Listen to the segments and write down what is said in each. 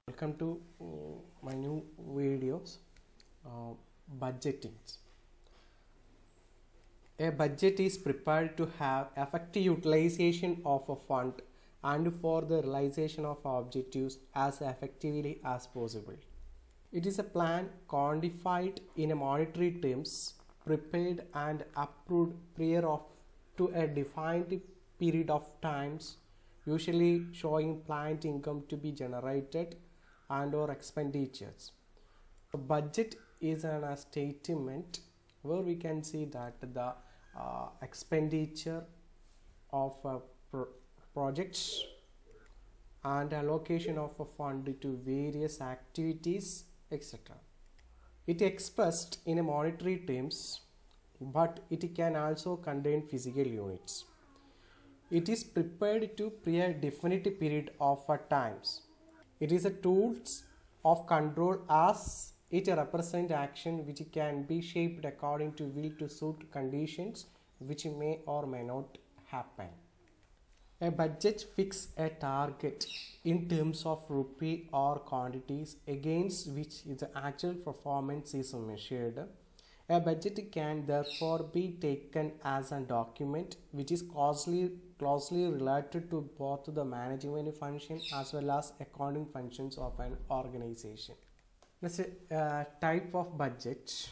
welcome to uh, my new videos uh, budgeting a budget is prepared to have effective utilization of a fund and for the realization of objectives as effectively as possible it is a plan quantified in a monetary terms prepared and approved prior of to a defined period of times usually showing planned income to be generated and or expenditures a budget is an a statement where we can see that the uh, expenditure of uh, pro- projects and allocation of a fund to various activities etc it expressed in a monetary terms but it can also contain physical units it is prepared to pre a definite period of uh, times it is a tools of control as it represents action which can be shaped according to will to suit conditions which may or may not happen a budget fix a target in terms of rupee or quantities against which the actual performance is measured. A budget can therefore be taken as a document which is closely, closely related to both the management function as well as accounting functions of an organization. Next, uh, type of budget.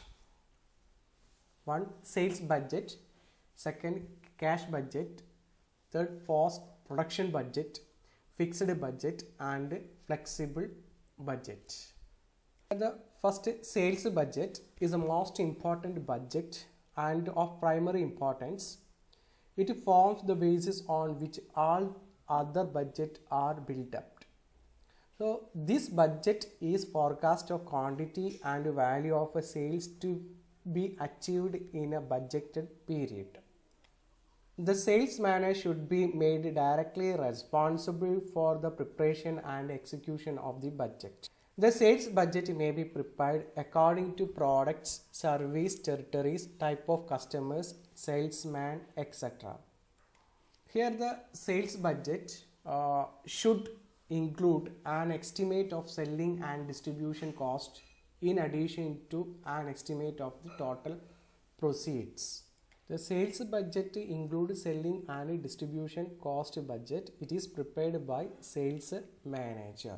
One sales budget, second cash budget, third cost production budget fixed budget and flexible budget the first sales budget is the most important budget and of primary importance it forms the basis on which all other budget are built up so this budget is forecast of quantity and value of a sales to be achieved in a budgeted period the salesman should be made directly responsible for the preparation and execution of the budget. The sales budget may be prepared according to products, service, territories, type of customers, salesman, etc. Here the sales budget uh, should include an estimate of selling and distribution cost in addition to an estimate of the total proceeds. The sales budget includes selling and distribution cost budget. It is prepared by sales manager.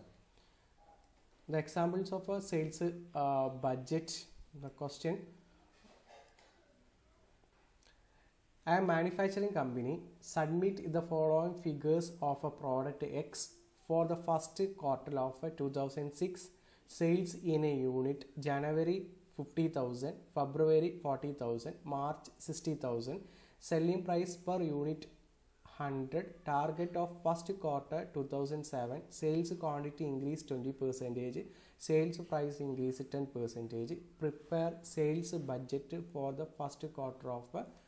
The examples of a sales uh, budget, the question. A manufacturing company submit the following figures of a product X for the first quarter of 2006 sales in a unit January 50,000, February 40,000, March 60,000, selling price per unit 100, target of first quarter 2007, sales quantity increase 20 percentage, sales price increase 10 percentage, prepare sales budget for the first quarter of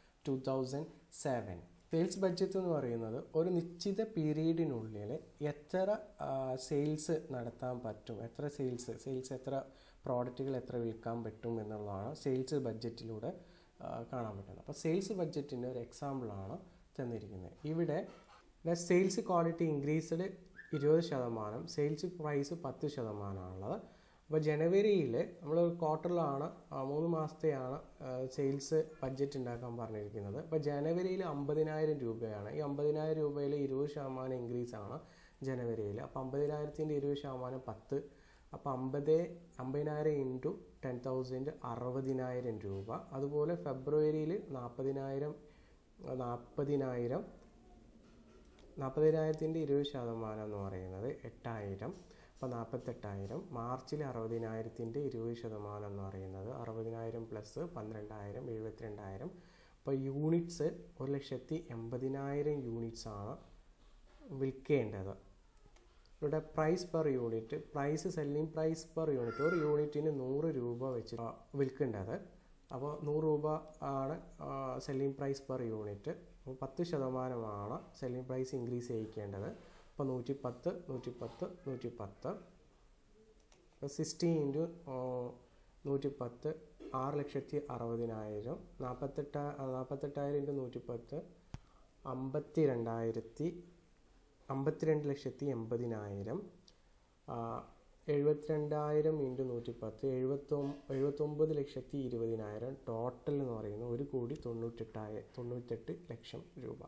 2007. Sales budget എന്ന് പറയുന്നത് ഒരു നിശ്ചിത പീരീഡിനുള്ളിൽ എത്ര sales നടത്താൻ പറ്റും എത്ര sales sales എത്ര പ്രോഡക്റ്റുകൾ എത്ര വിൽക്കാൻ പറ്റും എന്നുള്ളതാണ് സെയിൽസ് ബഡ്ജറ്റിലൂടെ കാണാൻ പറ്റുന്നത് അപ്പോൾ സെയിൽസ് ബഡ്ജറ്റിൻ്റെ ഒരു എക്സാമ്പിളാണ് തന്നിരിക്കുന്നത് ഇവിടെ സെയിൽസ് ക്വാളിറ്റി ഇൻക്രീസ്ഡ് ഇരുപത് ശതമാനം സെയിൽസ് പ്രൈസ് പത്ത് ശതമാനമാണുള്ളത് അപ്പോൾ ജനുവരിയിൽ നമ്മൾ ക്വാർട്ടറിലാണ് മൂന്ന് മാസത്തെയാണ് സെയിൽസ് ബഡ്ജറ്റ് ഉണ്ടാക്കാൻ പറഞ്ഞിരിക്കുന്നത് അപ്പോൾ ജനുവരിയിൽ അമ്പതിനായിരം രൂപയാണ് ഈ അമ്പതിനായിരം രൂപയിൽ ഇരുപത് ശതമാനം ഇൻക്രീസ് ആണ് ജനുവരിയിൽ അപ്പോൾ അമ്പതിനായിരത്തിൻ്റെ ഇരുപത് ശതമാനം പത്ത് അപ്പോൾ അമ്പത് അമ്പതിനായിരം ഇൻറ്റു ടെൻ തൗസൻഡ് അറുപതിനായിരം രൂപ അതുപോലെ ഫെബ്രുവരിയിൽ നാൽപ്പതിനായിരം നാൽപ്പതിനായിരം നാൽപ്പതിനായിരത്തിൻ്റെ ഇരുപത് ശതമാനം എന്ന് പറയുന്നത് എട്ടായിരം അപ്പോൾ നാൽപ്പത്തെട്ടായിരം മാർച്ചിൽ അറുപതിനായിരത്തിൻ്റെ ഇരുപത് ശതമാനം എന്ന് പറയുന്നത് അറുപതിനായിരം പ്ലസ് പന്ത്രണ്ടായിരം എഴുപത്തിരണ്ടായിരം അപ്പോൾ യൂണിറ്റ്സ് ഒരു ലക്ഷത്തി എൺപതിനായിരം യൂണിറ്റ്സ് ആണ് വിൽക്കേണ്ടത് ഇവിടെ price per unit price selling price per unit ഒരു യൂണിറ്റിന് നൂറ് രൂപ വെച്ച് വിൽക്കേണ്ടത് അപ്പോൾ നൂറ് രൂപ ആണ് സെല്ലിംഗ് പ്രൈസ് പെർ യൂണിറ്റ് അപ്പോൾ പത്ത് ശതമാനമാണ് സെല്ലിംഗ് പ്രൈസ് ഇൻക്രീസ് ചെയ്യിക്കേണ്ടത് അപ്പോൾ നൂറ്റി പത്ത് നൂറ്റി പത്ത് നൂറ്റി പത്ത് അപ്പോൾ സിക്സ്റ്റി ഇൻറ്റു നൂറ്റി പത്ത് ആറ് ലക്ഷത്തി അറുപതിനായിരം നാൽപ്പത്തെട്ട് നാൽപ്പത്തെട്ടായിരം ഇൻറ്റു നൂറ്റി പത്ത് അമ്പത്തി രണ്ടായിരത്തി അമ്പത്തിരണ്ട് ലക്ഷത്തി എൺപതിനായിരം എഴുപത്തിരണ്ടായിരം ഇൻറ്റു നൂറ്റി പത്ത് എഴുപത്തൊമ്പ എഴുപത്തൊമ്പത് ലക്ഷത്തി ഇരുപതിനായിരം ടോട്ടൽ എന്ന് പറയുന്നത് ഒരു കോടി തൊണ്ണൂറ്റെട്ടായിരം തൊണ്ണൂറ്റെട്ട് ലക്ഷം രൂപ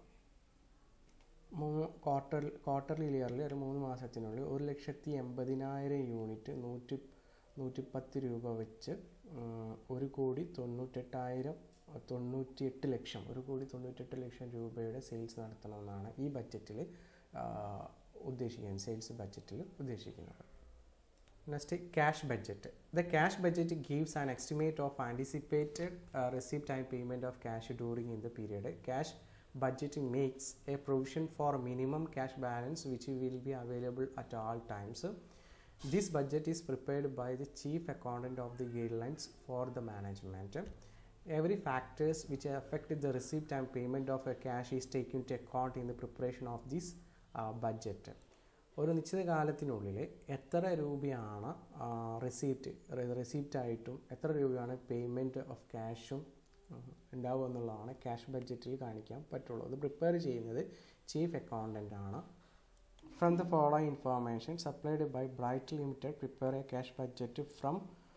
മൂന്ന് ക്വാർട്ടർ ക്വാർട്ടർലി ഇയറിൽ ഒരു മൂന്ന് മാസത്തിനുള്ളിൽ ഒരു ലക്ഷത്തി എൺപതിനായിരം യൂണിറ്റ് നൂറ്റി നൂറ്റിപ്പത്ത് രൂപ വെച്ച് ഉം, ഒരു കോടി തൊണ്ണൂറ്റെട്ടായിരം തൊണ്ണൂറ്റിയെട്ട് ലക്ഷം ഒരു കോടി തൊണ്ണൂറ്റെട്ട് ലക്ഷം രൂപയുടെ സെയിൽസ് നടത്തണമെന്നാണ് ഈ ബഡ്ജറ്റിൽ ഉദ്ദേശിക്കുന്നത് സെയിൽസ് ബഡ്ജറ്റിൽ ഉദ്ദേശിക്കുന്നത് next cash budget the cash budget gives an estimate of anticipated receipt and payment of cash during in the period cash budget makes a provision for minimum cash balance which will be available at all times This budget is prepared by the chief accountant of the guidelines for the management. Every factors which affect the receipt and payment of a cash is taken into account in the preparation of this uh, budget. ഒരു നിശ്ചിത കാലത്തിനുള്ളിൽ എത്ര രൂപയാണ് receipt receipt ആയിട്ടും എത്ര രൂപയാണ് payment of ക്യാഷും ഉണ്ടാവുക എന്നുള്ളതാണ് ക്യാഷ് ബഡ്ജറ്റിൽ കാണിക്കാൻ പറ്റുള്ളൂ അത് പ്രിപ്പയർ ചെയ്യുന്നത് ചീഫ് അക്കൗണ്ടൻ്റ് ആണ് From the following information supplied by Bright Limited, prepare a cash budget from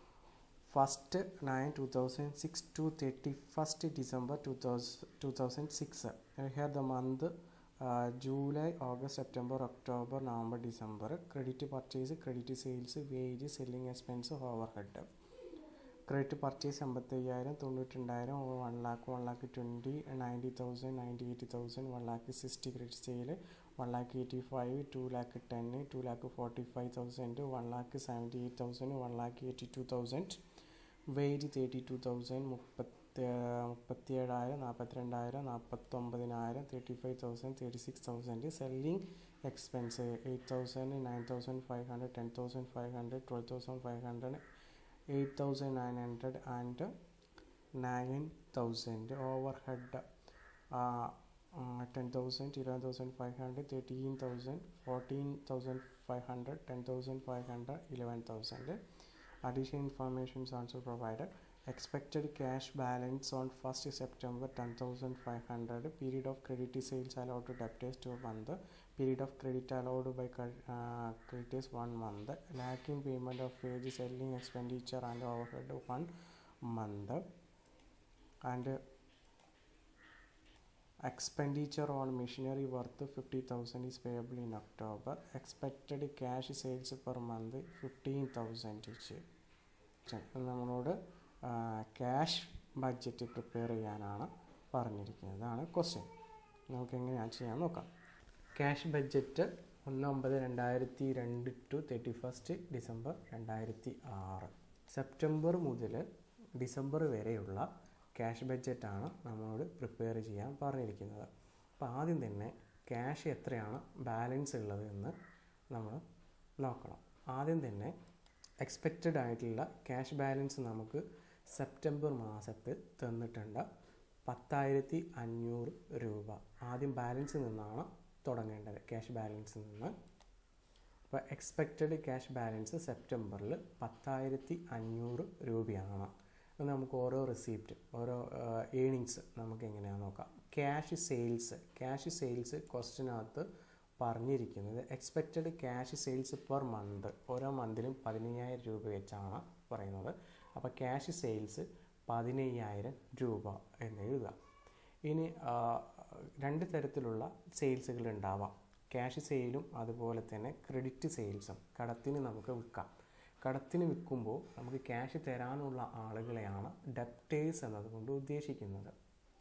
1st 9 2006 to 31st December 2000, 2006. Uh, here the month uh, July, August, September, October, November, December. Credit purchase, credit sales, wage, selling expense, overhead. Credit purchase എൺപത്തയ്യായിരം തൊണ്ണൂറ്റിരണ്ടായിരം one lakh one lakh twenty ninety thousand ninety eighty thousand one lakh sixty credit sale one lakh eighty five two lakh ten two lakh forty five thousand one lakh seventy eight thousand one lakh eighty two thousand wait thirty two thousand മുപ്പത്തി മുപ്പത്തിയേഴായിരം നാൽപ്പത്തിരണ്ടായിരം നാൽപ്പത്തൊമ്പതിനായിരം thirty five thousand thirty six thousand selling expense eight thousand nine thousand five hundred ten thousand five hundred twelve thousand five hundred 8900 and 9000 overhead uh, uh, 10000 11500 13000 14500 10500 11000 additional information is also provided expected cash balance on 1st september 10500 period of credit sales allowed to debtors to month period of credit allowed by uh, creditors one month lacking payment of wage selling expenditure and overhead one month and uh, expenditure on machinery worth 50000 is payable in october expected cash sales per month 15000 each നമ്മളോട് cash budget prepare ചെയ്യാനാണ് പറഞ്ഞിരിക്കുന്നത് ഇതാണ് question നമുക്ക് എങ്ങനെയാണ് ചെയ്യാൻ നോക്കാം cash budget ഒന്ന് ഒമ്പത് രണ്ടായിരത്തി രണ്ട് ടു തേർട്ടി ഫസ്റ്റ് ഡിസംബർ രണ്ടായിരത്തി ആറ് സെപ്റ്റംബർ മുതൽ ഡിസംബർ വരെയുള്ള ക്യാഷ് ബഡ്ജറ്റാണ് നമ്മളോട് പ്രിപ്പയർ ചെയ്യാൻ പറഞ്ഞിരിക്കുന്നത് അപ്പോൾ ആദ്യം തന്നെ ക്യാഷ് എത്രയാണ് ബാലൻസ് ഉള്ളത് എന്ന് നമ്മൾ നോക്കണം ആദ്യം തന്നെ എക്സ്പെക്റ്റഡ് ആയിട്ടുള്ള ക്യാഷ് ബാലൻസ് നമുക്ക് സെപ്റ്റംബർ മാസത്തിൽ തന്നിട്ടുണ്ട് പത്തായിരത്തി അഞ്ഞൂറ് രൂപ ആദ്യം ബാലൻസിൽ നിന്നാണ് തുടങ്ങേണ്ടത് ക്യാഷ് ബാലൻസിൽ നിന്ന് അപ്പോൾ എക്സ്പെക്റ്റഡ് ക്യാഷ് ബാലൻസ് സെപ്റ്റംബറിൽ പത്തായിരത്തി അഞ്ഞൂറ് രൂപയാണ് അത് നമുക്ക് ഓരോ റിസീപ്റ്റ് ഓരോ ഏണിങ്സ് നമുക്ക് എങ്ങനെയാണെന്ന് നോക്കാം ക്യാഷ് സെയിൽസ് ക്യാഷ് സെയിൽസ് ക്വസ്റ്റിനകത്ത് പറഞ്ഞിരിക്കുന്നത് expected cash sales per month ഓരോ മന്തിലും പതിനയ്യായിരം രൂപ വെച്ചാണ് പറയുന്നത് അപ്പോൾ ക്യാഷ് സെയിൽസ് പതിനയ്യായിരം രൂപ എന്ന് എഴുതുക ഇനി രണ്ട് തരത്തിലുള്ള സെയിൽസുകൾ ഉണ്ടാവാം ക്യാഷ് സെയിലും അതുപോലെ തന്നെ ക്രെഡിറ്റ് സെയിൽസും കടത്തിന് നമുക്ക് വിൽക്കാം കടത്തിന് വിൽക്കുമ്പോൾ നമുക്ക് ക്യാഷ് തരാനുള്ള ആളുകളെയാണ് ഡെപ്റ്റേഴ്സ് എന്നതുകൊണ്ട് ഉദ്ദേശിക്കുന്നത്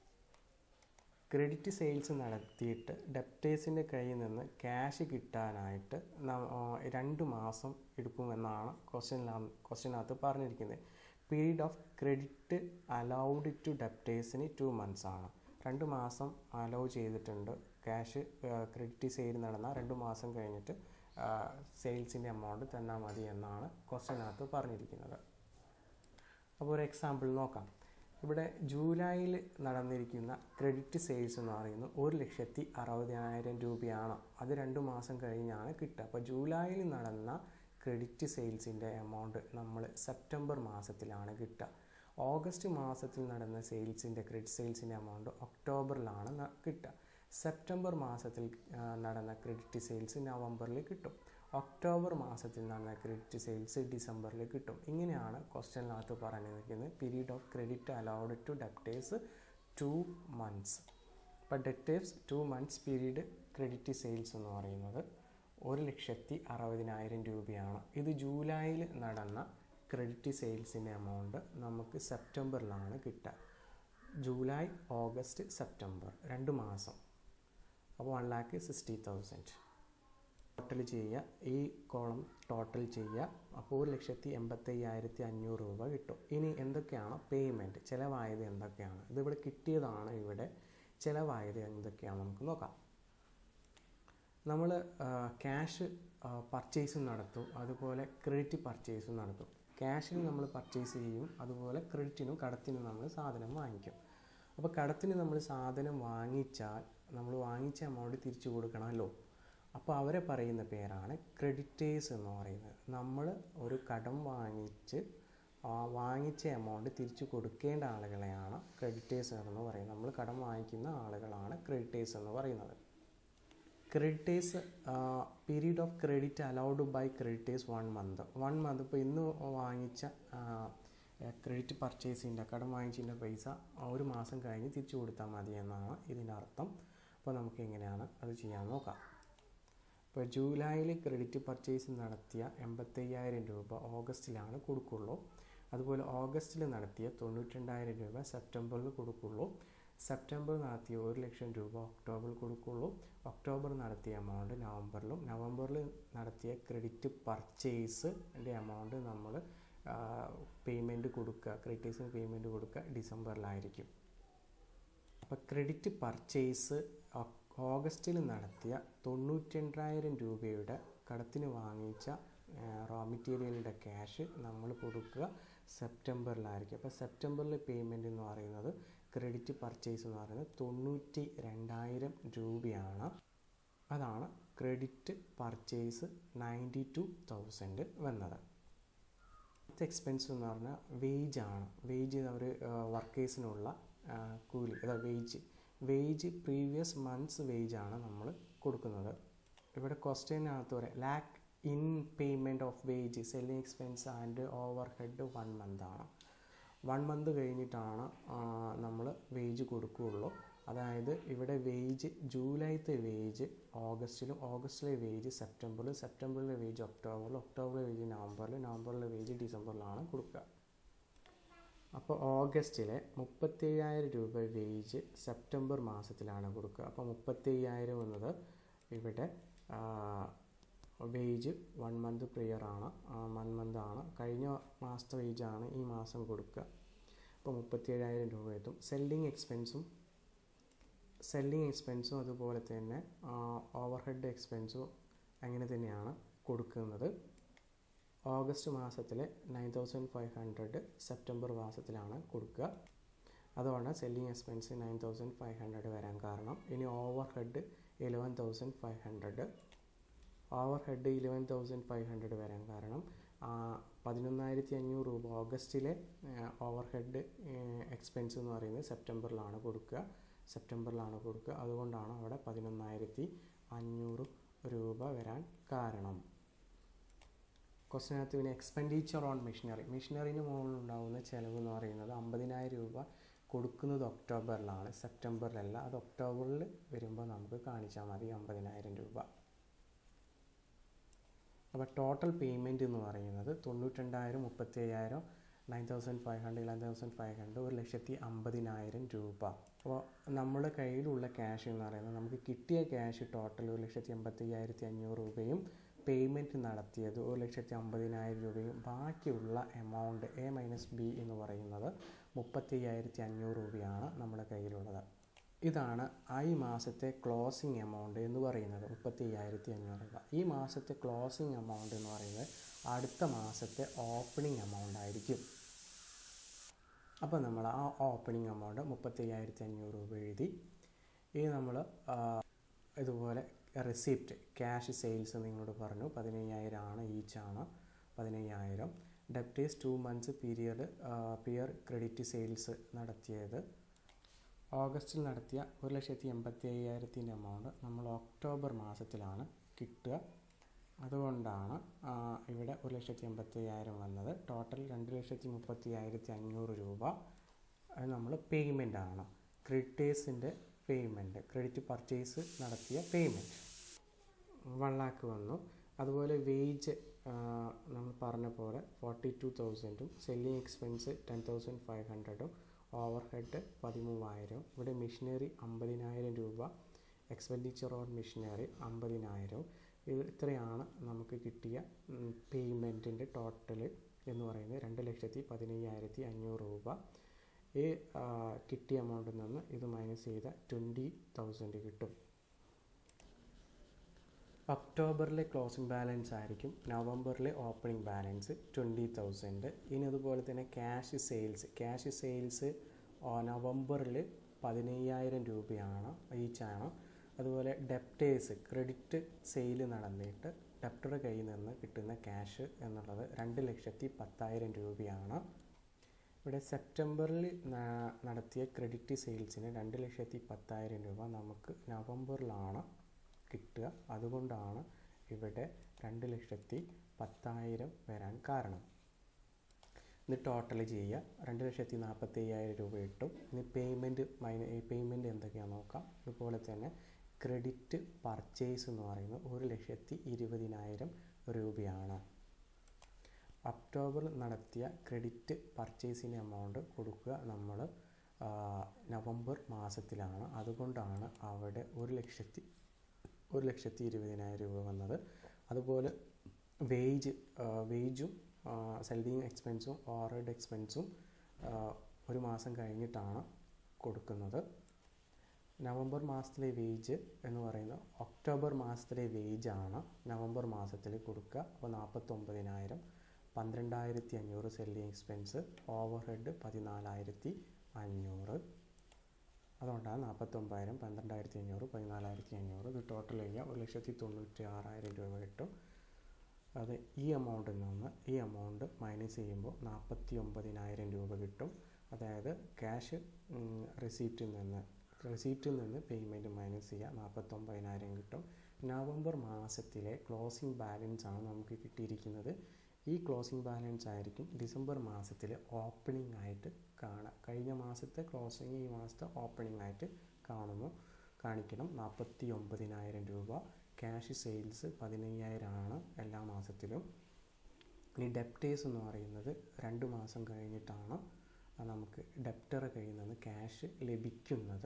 ക്രെഡിറ്റ് സെയിൽസ് നടത്തിയിട്ട് ഡെപ്റ്റേഴ്സിൻ്റെ കയ്യിൽ നിന്ന് ക്യാഷ് കിട്ടാനായിട്ട് രണ്ട് മാസം എടുക്കുമെന്നാണ് ക്വസ്റ്റ്യനിലാണ് ക്വസ്റ്റ്യനകത്ത് പറഞ്ഞിരിക്കുന്നത് period of credit allowed to ഡെപ്റ്റേഴ്സിന് ടു മന്ത്സ് ആണ് രണ്ട് മാസം അലൗ ചെയ്തിട്ടുണ്ട് ക്യാഷ് ക്രെഡിറ്റ് സെയിൽ നടന്ന രണ്ട് മാസം കഴിഞ്ഞിട്ട് സെയിൽസിൻ്റെ എമൗണ്ട് തന്നാൽ മതി എന്നാണ് ക്വസ്റ്റ്യനകത്ത് പറഞ്ഞിരിക്കുന്നത് അപ്പോൾ ഒരു എക്സാമ്പിൾ നോക്കാം ഇവിടെ ജൂലൈയിൽ നടന്നിരിക്കുന്ന ക്രെഡിറ്റ് സെയിൽസ് എന്ന് പറയുന്നത് ഒരു ലക്ഷത്തി അറുപതിനായിരം രൂപയാണ് അത് രണ്ട് മാസം കഴിഞ്ഞാണ് കിട്ടുക അപ്പോൾ ജൂലൈയിൽ നടന്ന ക്രെഡിറ്റ് സെയിൽസിൻ്റെ എമൗണ്ട് നമ്മൾ സെപ്റ്റംബർ മാസത്തിലാണ് കിട്ടുക ഓഗസ്റ്റ് മാസത്തിൽ നടന്ന സെയിൽസിൻ്റെ ക്രെഡിറ്റ് സെയിൽസിൻ്റെ എമൗണ്ട് ഒക്ടോബറിലാണ് കിട്ടുക സെപ്റ്റംബർ മാസത്തിൽ നടന്ന ക്രെഡിറ്റ് സെയിൽസ് നവംബറിൽ കിട്ടും ഒക്ടോബർ മാസത്തിൽ നടന്ന ക്രെഡിറ്റ് സെയിൽസ് ഡിസംബറിൽ കിട്ടും ഇങ്ങനെയാണ് ക്വസ്റ്റ്യനിനകത്ത് പറഞ്ഞിരിക്കുന്നത് period of credit allowed to debtors two months ഇപ്പം debtors two months period credit sales എന്ന് പറയുന്നത് ഒരു ലക്ഷത്തി അറുപതിനായിരം രൂപയാണ് ഇത് ജൂലൈയിൽ നടന്ന ക്രെഡിറ്റ് സെയിൽസിൻ്റെ എമൗണ്ട് നമുക്ക് സെപ്റ്റംബറിലാണ് കിട്ടുക ജൂലൈ ഓഗസ്റ്റ് സെപ്റ്റംബർ രണ്ട് മാസം അപ്പോൾ one lakh sixty thousand total ചെയ്യുക ഈ കോളം ടോട്ടൽ ചെയ്യുക അപ്പോൾ ഒരു ലക്ഷത്തി എൺപത്തയ്യായിരത്തി അഞ്ഞൂറ് രൂപ കിട്ടും ഇനി എന്തൊക്കെയാണ് പേയ്മെൻറ്റ് ചിലവായത് എന്തൊക്കെയാണ് ഇതിവിടെ കിട്ടിയതാണ് ഇവിടെ ചിലവായത് എന്തൊക്കെയാണ് നമുക്ക് നോക്കാം നമ്മൾ ക്യാഷ് പർച്ചേസും നടത്തും അതുപോലെ ക്രെഡിറ്റ് പർച്ചേസും നടത്തും ക്യാഷിന് നമ്മൾ പർച്ചേസ് ചെയ്യും അതുപോലെ ക്രെഡിറ്റിനും കടത്തിനും നമ്മൾ സാധനം വാങ്ങിക്കും അപ്പോൾ കടത്തിന് നമ്മൾ സാധനം വാങ്ങിച്ചാൽ നമ്മൾ വാങ്ങിച്ച എമൗണ്ട് തിരിച്ചു കൊടുക്കണമല്ലോ അപ്പോൾ അവരെ പറയുന്ന പേരാണ് ക്രെഡിറ്റേഴ്സ് എന്ന് പറയുന്നത് നമ്മൾ ഒരു കടം വാങ്ങിച്ച് വാങ്ങിച്ച എമൗണ്ട് തിരിച്ചു കൊടുക്കേണ്ട ആളുകളെയാണ് ക്രെഡിറ്റേഴ്സ് എന്ന് പറയുന്നത് നമ്മൾ കടം വാങ്ങിക്കുന്ന ആളുകളാണ് ക്രെഡിറ്റേഴ്സ് എന്ന് പറയുന്നത് creditors period of credit allowed by creditors one month one month ഇപ്പോൾ ഇന്ന് വാങ്ങിച്ച ക്രെഡിറ്റ് പർച്ചേസിൻ്റെ കടം വാങ്ങിച്ചതിൻ്റെ പൈസ ഒരു മാസം കഴിഞ്ഞ് തിരിച്ചു കൊടുത്താൽ മതി എന്നാണ് ഇതിൻ്റെ അർത്ഥം അപ്പോൾ നമുക്ക് എങ്ങനെയാണ് അത് ചെയ്യാൻ നോക്കാം ഇപ്പോൾ ജൂലൈയിൽ ക്രെഡിറ്റ് പർച്ചേസ് നടത്തിയ എൺപത്തയ്യായിരം രൂപ ഓഗസ്റ്റിലാണ് കൊടുക്കുള്ളൂ അതുപോലെ ഓഗസ്റ്റിൽ നടത്തിയ തൊണ്ണൂറ്റിരണ്ടായിരം രൂപ സെപ്റ്റംബറിൽ കൊടുക്കുള്ളൂ സെപ്റ്റംബർ നടത്തിയ ഒരു ലക്ഷം രൂപ ഒക്ടോബറിൽ കൊടുക്കുള്ളൂ ഒക്ടോബർ നടത്തിയ എമൗണ്ട് നവംബറിലും നവംബറിൽ നടത്തിയ ക്രെഡിറ്റ് പർച്ചേസിൻ്റെ എമൗണ്ട് നമ്മൾ പേയ്മെൻറ്റ് കൊടുക്കുക ക്രെഡിറ്റേഴ്സിന് പേയ്മെൻറ്റ് കൊടുക്കുക ഡിസംബറിലായിരിക്കും അപ്പോൾ ക്രെഡിറ്റ് പർച്ചേസ് ഓഗസ്റ്റിൽ നടത്തിയ തൊണ്ണൂറ്റിരണ്ടായിരം രൂപയുടെ കടത്തിന് വാങ്ങിച്ച റോ മെറ്റീരിയലിൻ്റെ ക്യാഷ് നമ്മൾ കൊടുക്കുക സെപ്റ്റംബറിലായിരിക്കും അപ്പോൾ സെപ്റ്റംബറിലെ പേയ്മെൻറ്റ് എന്ന് പറയുന്നത് ക്രെഡിറ്റ് പർച്ചേസ് എന്ന് പറയുന്നത് തൊണ്ണൂറ്റി രണ്ടായിരം രൂപയാണ് അതാണ് credit purchase ninety two thousand വന്നത് അടുത്ത എക്സ്പെൻസ് എന്ന് പറഞ്ഞാൽ വേജാണ് വേജ് അവർ വർക്കേഴ്സിനുള്ള കൂലി അതായത് വേജ് വേജ് പ്രീവിയസ് മന്ത്സ് വേജാണ് നമ്മൾ കൊടുക്കുന്നത് ഇവിടെ ക്വസ്റ്റ്യനകത്ത് പറയാം lack in payment of wage selling expense and overhead one month ആണ് വൺ മന്ത് കഴിഞ്ഞിട്ടാണ് നമ്മൾ വേജ് കൊടുക്കുകയുള്ളൂ അതായത് ഇവിടെ വേജ് ജൂലൈത്തെ വേജ് ഓഗസ്റ്റിലും ഓഗസ്റ്റിലെ വേജ് സെപ്റ്റംബറിൽ സെപ്റ്റംബറിലെ വേജ് ഒക്ടോബറിൽ ഒക്ടോബറിലെ വേജ് നവംബറിൽ നവംബറിലെ വേജ് ഡിസംബറിലാണ് കൊടുക്കുക അപ്പോൾ ഓഗസ്റ്റിലെ മുപ്പത്തയ്യായിരം രൂപ വേജ് സെപ്റ്റംബർ മാസത്തിലാണ് കൊടുക്കുക അപ്പോൾ മുപ്പത്തയ്യായിരം എന്നത് ഇവിടെ വേജ് വൺ മന്ത് പ്രിയർ ആണ് വൺ മന്ത് ആണ് കഴിഞ്ഞ മാസത്തെ വേജാണ് ഈ മാസം കൊടുക്കുക അപ്പോൾ മുപ്പത്തിയേഴായിരം രൂപ എത്തും സെല്ലിംഗ് എക്സ്പെൻസും സെല്ലിംഗ് എക്സ്പെൻസും അതുപോലെ തന്നെ ഓവർ ഹെഡ് എക്സ്പെൻസും അങ്ങനെ തന്നെയാണ് കൊടുക്കുന്നത് ഓഗസ്റ്റ് മാസത്തിലെ nine thousand five hundred September മാസത്തിലാണ് കൊടുക്കുക അതുകൊണ്ട് selling expense nine thousand five hundred വരാൻ കാരണം ഇനി overhead eleven thousand five hundred overhead eleven thousand five hundred വരാൻ കാരണം പതിനൊന്നായിരത്തി അഞ്ഞൂറ് രൂപ ഓഗസ്റ്റിലെ ഓവർ ഹെഡ് എക്സ്പെൻസ് എന്ന് പറയുന്നത് സെപ്റ്റംബറിലാണ് കൊടുക്കുക സെപ്റ്റംബറിലാണ് കൊടുക്കുക അതുകൊണ്ടാണ് അവിടെ പതിനൊന്നായിരത്തി അഞ്ഞൂറ് രൂപ വരാൻ കാരണം ക്വസ്റ്റിനകത്ത് പിന്നെ എക്സ്പെൻഡിച്ചർ ഓൺ മെഷീനറി മെഷീനറിന് മുകളിൽ ഉണ്ടാകുന്ന ചിലവ് എന്ന് പറയുന്നത് അമ്പതിനായിരം രൂപ കൊടുക്കുന്നത് ഒക്ടോബറിലാണ് സെപ്റ്റംബറിലല്ല അത് ഒക്ടോബറിൽ വരുമ്പോൾ നമുക്ക് കാണിച്ചാൽ മതി അമ്പതിനായിരം രൂപ അപ്പോൾ ടോട്ടൽ പേയ്മെൻറ്റ് എന്ന് പറയുന്നത് തൊണ്ണൂറ്റിരണ്ടായിരം മുപ്പത്തി അയ്യായിരം nine thousand five hundred eleven thousand five hundred ഒരു ലക്ഷത്തി അമ്പതിനായിരം രൂപ അപ്പോൾ നമ്മുടെ കയ്യിലുള്ള ക്യാഷ് എന്ന് പറയുന്നത് നമുക്ക് കിട്ടിയ ക്യാഷ് ടോട്ടൽ ഒരു ലക്ഷത്തി എൺപത്തി അയ്യായിരത്തി അഞ്ഞൂറ് രൂപയും പേയ്മെൻറ്റ് നടത്തിയത് ഒരു ലക്ഷത്തി അമ്പതിനായിരം രൂപയും ബാക്കിയുള്ള എമൗണ്ട് എ മൈനസ് ബി എന്ന് പറയുന്നത് മുപ്പത്തി അയ്യായിരത്തി അഞ്ഞൂറ് രൂപയാണ് നമ്മുടെ കയ്യിലുള്ളത് ഇതാണ് ഈ മാസത്തെ ക്ലോസിംഗ് എമൗണ്ട് എന്ന് പറയുന്നത് മുപ്പത്തി അയ്യായിരത്തി അഞ്ഞൂറ് രൂപ ഈ മാസത്തെ ക്ലോസിംഗ് എമൗണ്ട് എന്ന് പറയുന്നത് അടുത്ത മാസത്തെ ഓപ്പണിംഗ് എമൗണ്ട് ആയിരിക്കും അപ്പോൾ നമ്മൾ ആ ഓപ്പണിംഗ് എമൗണ്ട് മുപ്പത്തി അയ്യായിരത്തി അഞ്ഞൂറ് രൂപ എഴുതി ഇനി നമ്മൾ ഇതുപോലെ റെസിപ്റ്റ് ക്യാഷ് സെയിൽസ് നിങ്ങളോട് പറഞ്ഞു പതിനയ്യായിരം ആണ് ഈച്ചാണ് പതിനയ്യായിരം debtors two months period prior credit sales നടത്തിയത് ഓഗസ്റ്റിൽ നടത്തിയ ഒരു ലക്ഷത്തി എൺപത്തി അയ്യായിരത്തിൻ്റെ എമൗണ്ട് നമ്മൾ ഒക്ടോബർ മാസത്തിലാണ് കിട്ടുക അതുകൊണ്ടാണ് ആ, ഇവിടെ ഒരു ലക്ഷത്തി എൺപത്തി അയ്യായിരം വന്നത് ടോട്ടൽ രണ്ട് ലക്ഷത്തി മുപ്പത്തി അയ്യായിരത്തി അഞ്ഞൂറ് രൂപ അത് നമ്മൾ പേയ്മെൻ്റ് ആണ് ക്രെഡിറ്റേഴ്സിൻ്റെ പേയ്മെൻറ്റ് ക്രെഡിറ്റ് പർച്ചേസ് നടത്തിയ പേയ്മെൻറ്റ് വൺ ലാക്ക് വന്നു അതുപോലെ വേജ് നമ്മൾ പറഞ്ഞ പോലെ ഫോർട്ടി ടു തൗസൻഡും selling expense ten thousand five ഹൺഡ്രഡും ഓവർ ഹെഡ് പതിമൂവായിരം ഇവിടെ മെഷീനറി അമ്പതിനായിരം രൂപ എക്സ്പെൻഡിച്ചർ ഓൺ മെഷീനറി അമ്പതിനായിരം ഇത് ഇത്രയാണ് നമുക്ക് കിട്ടിയ പേയ്മെൻറ്റിൻ്റെ ടോട്ടൽ എന്ന് പറയുന്നത് രണ്ട് ലക്ഷത്തി പതിനയ്യായിരത്തി അഞ്ഞൂറ് രൂപ ഈ ആ, കിട്ടിയ എമൗണ്ടിൽ നിന്ന് ഇത് മൈനസ് ചെയ്ത ട്വൻറ്റി തൗസൻഡ് കിട്ടും ഒക്ടോബറിലെ ക്ലോസിംഗ് ബാലൻസ് ആയിരിക്കും നവംബറിലെ ഓപ്പണിംഗ് ബാലൻസ് ട്വൻറ്റി തൗസൻഡ് ഇനി അതുപോലെ തന്നെ ക്യാഷ് സെയിൽസ് ക്യാഷ് സെയിൽസ് നവംബറിൽ പതിനയ്യായിരം രൂപയാണ് ഈച്ചാണ് അതുപോലെ ഡെപ്റ്റേഴ്സ് ക്രെഡിറ്റ് സെയിൽ നടന്നിട്ട് ഡെപ്റ്ററുടെ കയ്യിൽ നിന്ന് കിട്ടുന്ന ക്യാഷ് എന്നുള്ളത് രണ്ട് ലക്ഷത്തി പത്തായിരം രൂപയാണ് ഇവിടെ സെപ്റ്റംബറിൽ ന- നടത്തിയ ക്രെഡിറ്റ് സെയിൽസിന് രണ്ട് ലക്ഷത്തി പത്തായിരം രൂപ നമുക്ക് നവംബറിലാണ് കിട്ടുക അതുകൊണ്ടാണ് ഇവിടെ രണ്ട് ലക്ഷത്തി പത്തായിരം വരാൻ കാരണം ഇത് ടോട്ടൽ ചെയ്യുക രണ്ട് ലക്ഷത്തി നാൽപ്പത്തി അയ്യായിരം രൂപ കിട്ടും ഇനി പേയ്മെൻറ്റ് മൈന പേയ്മെൻറ്റ് എന്തൊക്കെയാണെന്ന് നോക്കാം അതുപോലെ തന്നെ ക്രെഡിറ്റ് പർച്ചേസ് എന്ന് പറയുന്നത് ഒരു ലക്ഷത്തി ഇരുപതിനായിരം രൂപയാണ് ഒക്ടോബർ നടത്തിയ ക്രെഡിറ്റ് പർച്ചേസിൻ്റെ എമൗണ്ട് കൊടുക്കുക നമ്മൾ നവംബർ മാസത്തിലാണ് അതുകൊണ്ടാണ് അവിടെ ഒരു ലക്ഷത്തി ഒരു ലക്ഷത്തി ഇരുപതിനായിരം രൂപ വന്നത് അതുപോലെ വേജ് വേജും സെല്ലിങ് എക്സ്പെൻസും ഓവർഹെഡ് എക്സ്പെൻസും ഒരു മാസം കഴിഞ്ഞിട്ടാണ് കൊടുക്കുന്നത് നവംബർ മാസത്തിലെ വേജ് എന്ന് പറയുന്നത് ഒക്ടോബർ മാസത്തിലെ വേജാണ് നവംബർ മാസത്തിൽ കൊടുക്കുക അപ്പോൾ നാൽപ്പത്തൊമ്പതിനായിരം പന്ത്രണ്ടായിരത്തി അഞ്ഞൂറ് സെല്ലിങ് എക്സ്പെൻസ് ഓവർ ഹെഡ് പതിനാലായിരത്തി അഞ്ഞൂറ് അതുകൊണ്ടാണ് നാൽപ്പത്തൊമ്പതിനായിരം പന്ത്രണ്ടായിരത്തി അഞ്ഞൂറ് പതിനാലായിരത്തി അഞ്ഞൂറ് ഇത് ടോട്ടൽ ചെയ്യുക ഒരു ലക്ഷത്തി തൊണ്ണൂറ്റി ആറായിരം രൂപ കിട്ടും അത് ഈ എമൗണ്ടിൽ നിന്ന് ഈ എമൗണ്ട് മൈനസ് ചെയ്യുമ്പോൾ നാൽപ്പത്തി ഒമ്പതിനായിരം രൂപ കിട്ടും അതായത് ക്യാഷ് റെസീപ്റ്റിൽ നിന്ന് റെസീപ്റ്റിൽ നിന്ന് പേയ്മെൻറ്റ് മൈനസ് ചെയ്യുക നാൽപ്പത്തൊമ്പതിനായിരം കിട്ടും നവംബർ മാസത്തിലെ ക്ലോസിംഗ് ബാലൻസ് ആണ് നമുക്ക് കിട്ടിയിരിക്കുന്നത് ഈ ക്ലോസിംഗ് ബാലൻസ് ആയിരിക്കും ഡിസംബർ മാസത്തിലെ ഓപ്പണിംഗ് ആയിട്ട് കാണുക കഴിഞ്ഞ മാസത്തെ ക്ലോസിംഗ് ഈ മാസത്തെ ഓപ്പണിംഗ് ആയിട്ട് കാണുന്നു കാണിക്കണം നാൽപ്പത്തി ഒമ്പതിനായിരം രൂപ ക്യാഷ് സെയിൽസ് പതിനയ്യായിരം ആണ് എല്ലാ മാസത്തിലും ഇനി ഡെപ്റ്റേഴ്സ് എന്ന് പറയുന്നത് രണ്ട് മാസം കഴിഞ്ഞിട്ടാണ് നമുക്ക് ഡെപ്റ്ററെ കയ്യിൽ നിന്ന് ക്യാഷ് ലഭിക്കുന്നത്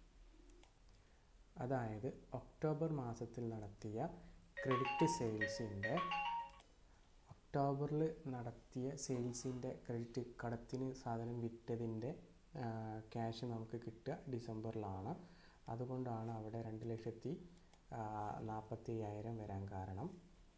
അതായത് ഒക്ടോബർ മാസത്തിൽ നടത്തിയ ക്രെഡിറ്റ് സെയിൽസിൻ്റെ ഒക്ടോബറിൽ നടത്തിയ സെയിൽസിൻ്റെ ക്രെഡിറ്റ് കടത്തിന് സാധനം വിറ്റതിൻ്റെ ക്യാഷ് നമുക്ക് കിട്ടുക ഡിസംബറിലാണ് അതുകൊണ്ടാണ് അവിടെ രണ്ട് ലക്ഷത്തി നാൽപ്പത്തി അയ്യായിരം വരാൻ കാരണം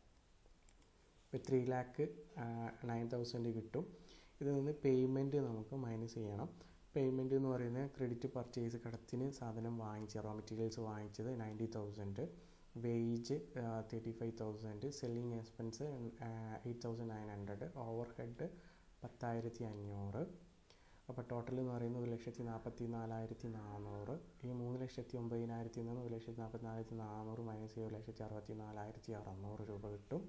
ഇപ്പോൾ ത്രീ ലാക്ക് നയൻ തൗസൻഡ് കിട്ടും ഇതിൽ നിന്ന് പേയ്മെൻറ്റ് നമുക്ക് മൈനസ് ചെയ്യണം പേയ്മെൻറ്റ് എന്ന് പറയുന്നത് ക്രെഡിറ്റ് പർച്ചേസ് കടത്തിന് സാധനം വാങ്ങിച്ച റോ മെറ്റീരിയൽസ് വാങ്ങിച്ചത് ninety thousand wage thirty five thousand selling expense eight thousand nine hundred overhead പത്തായിരത്തി അഞ്ഞൂറ് അപ്പോൾ ടോട്ടൽ എന്ന് പറയുന്നത് ഒരു ലക്ഷത്തി നാൽപ്പത്തി നാലായിരത്തി നാനൂറ് ഈ മൂന്ന് ലക്ഷത്തി ഒമ്പതിനായിരത്തിൽ നിന്ന് ഒരു ലക്ഷത്തി നാൽപ്പത്തി നാലായിരത്തി നാനൂറ് മൈനസ് ചെയ്ത് ഒരു ലക്ഷത്തി അറുപത്തി നാലായിരത്തി അറുന്നൂറ് രൂപ കിട്ടും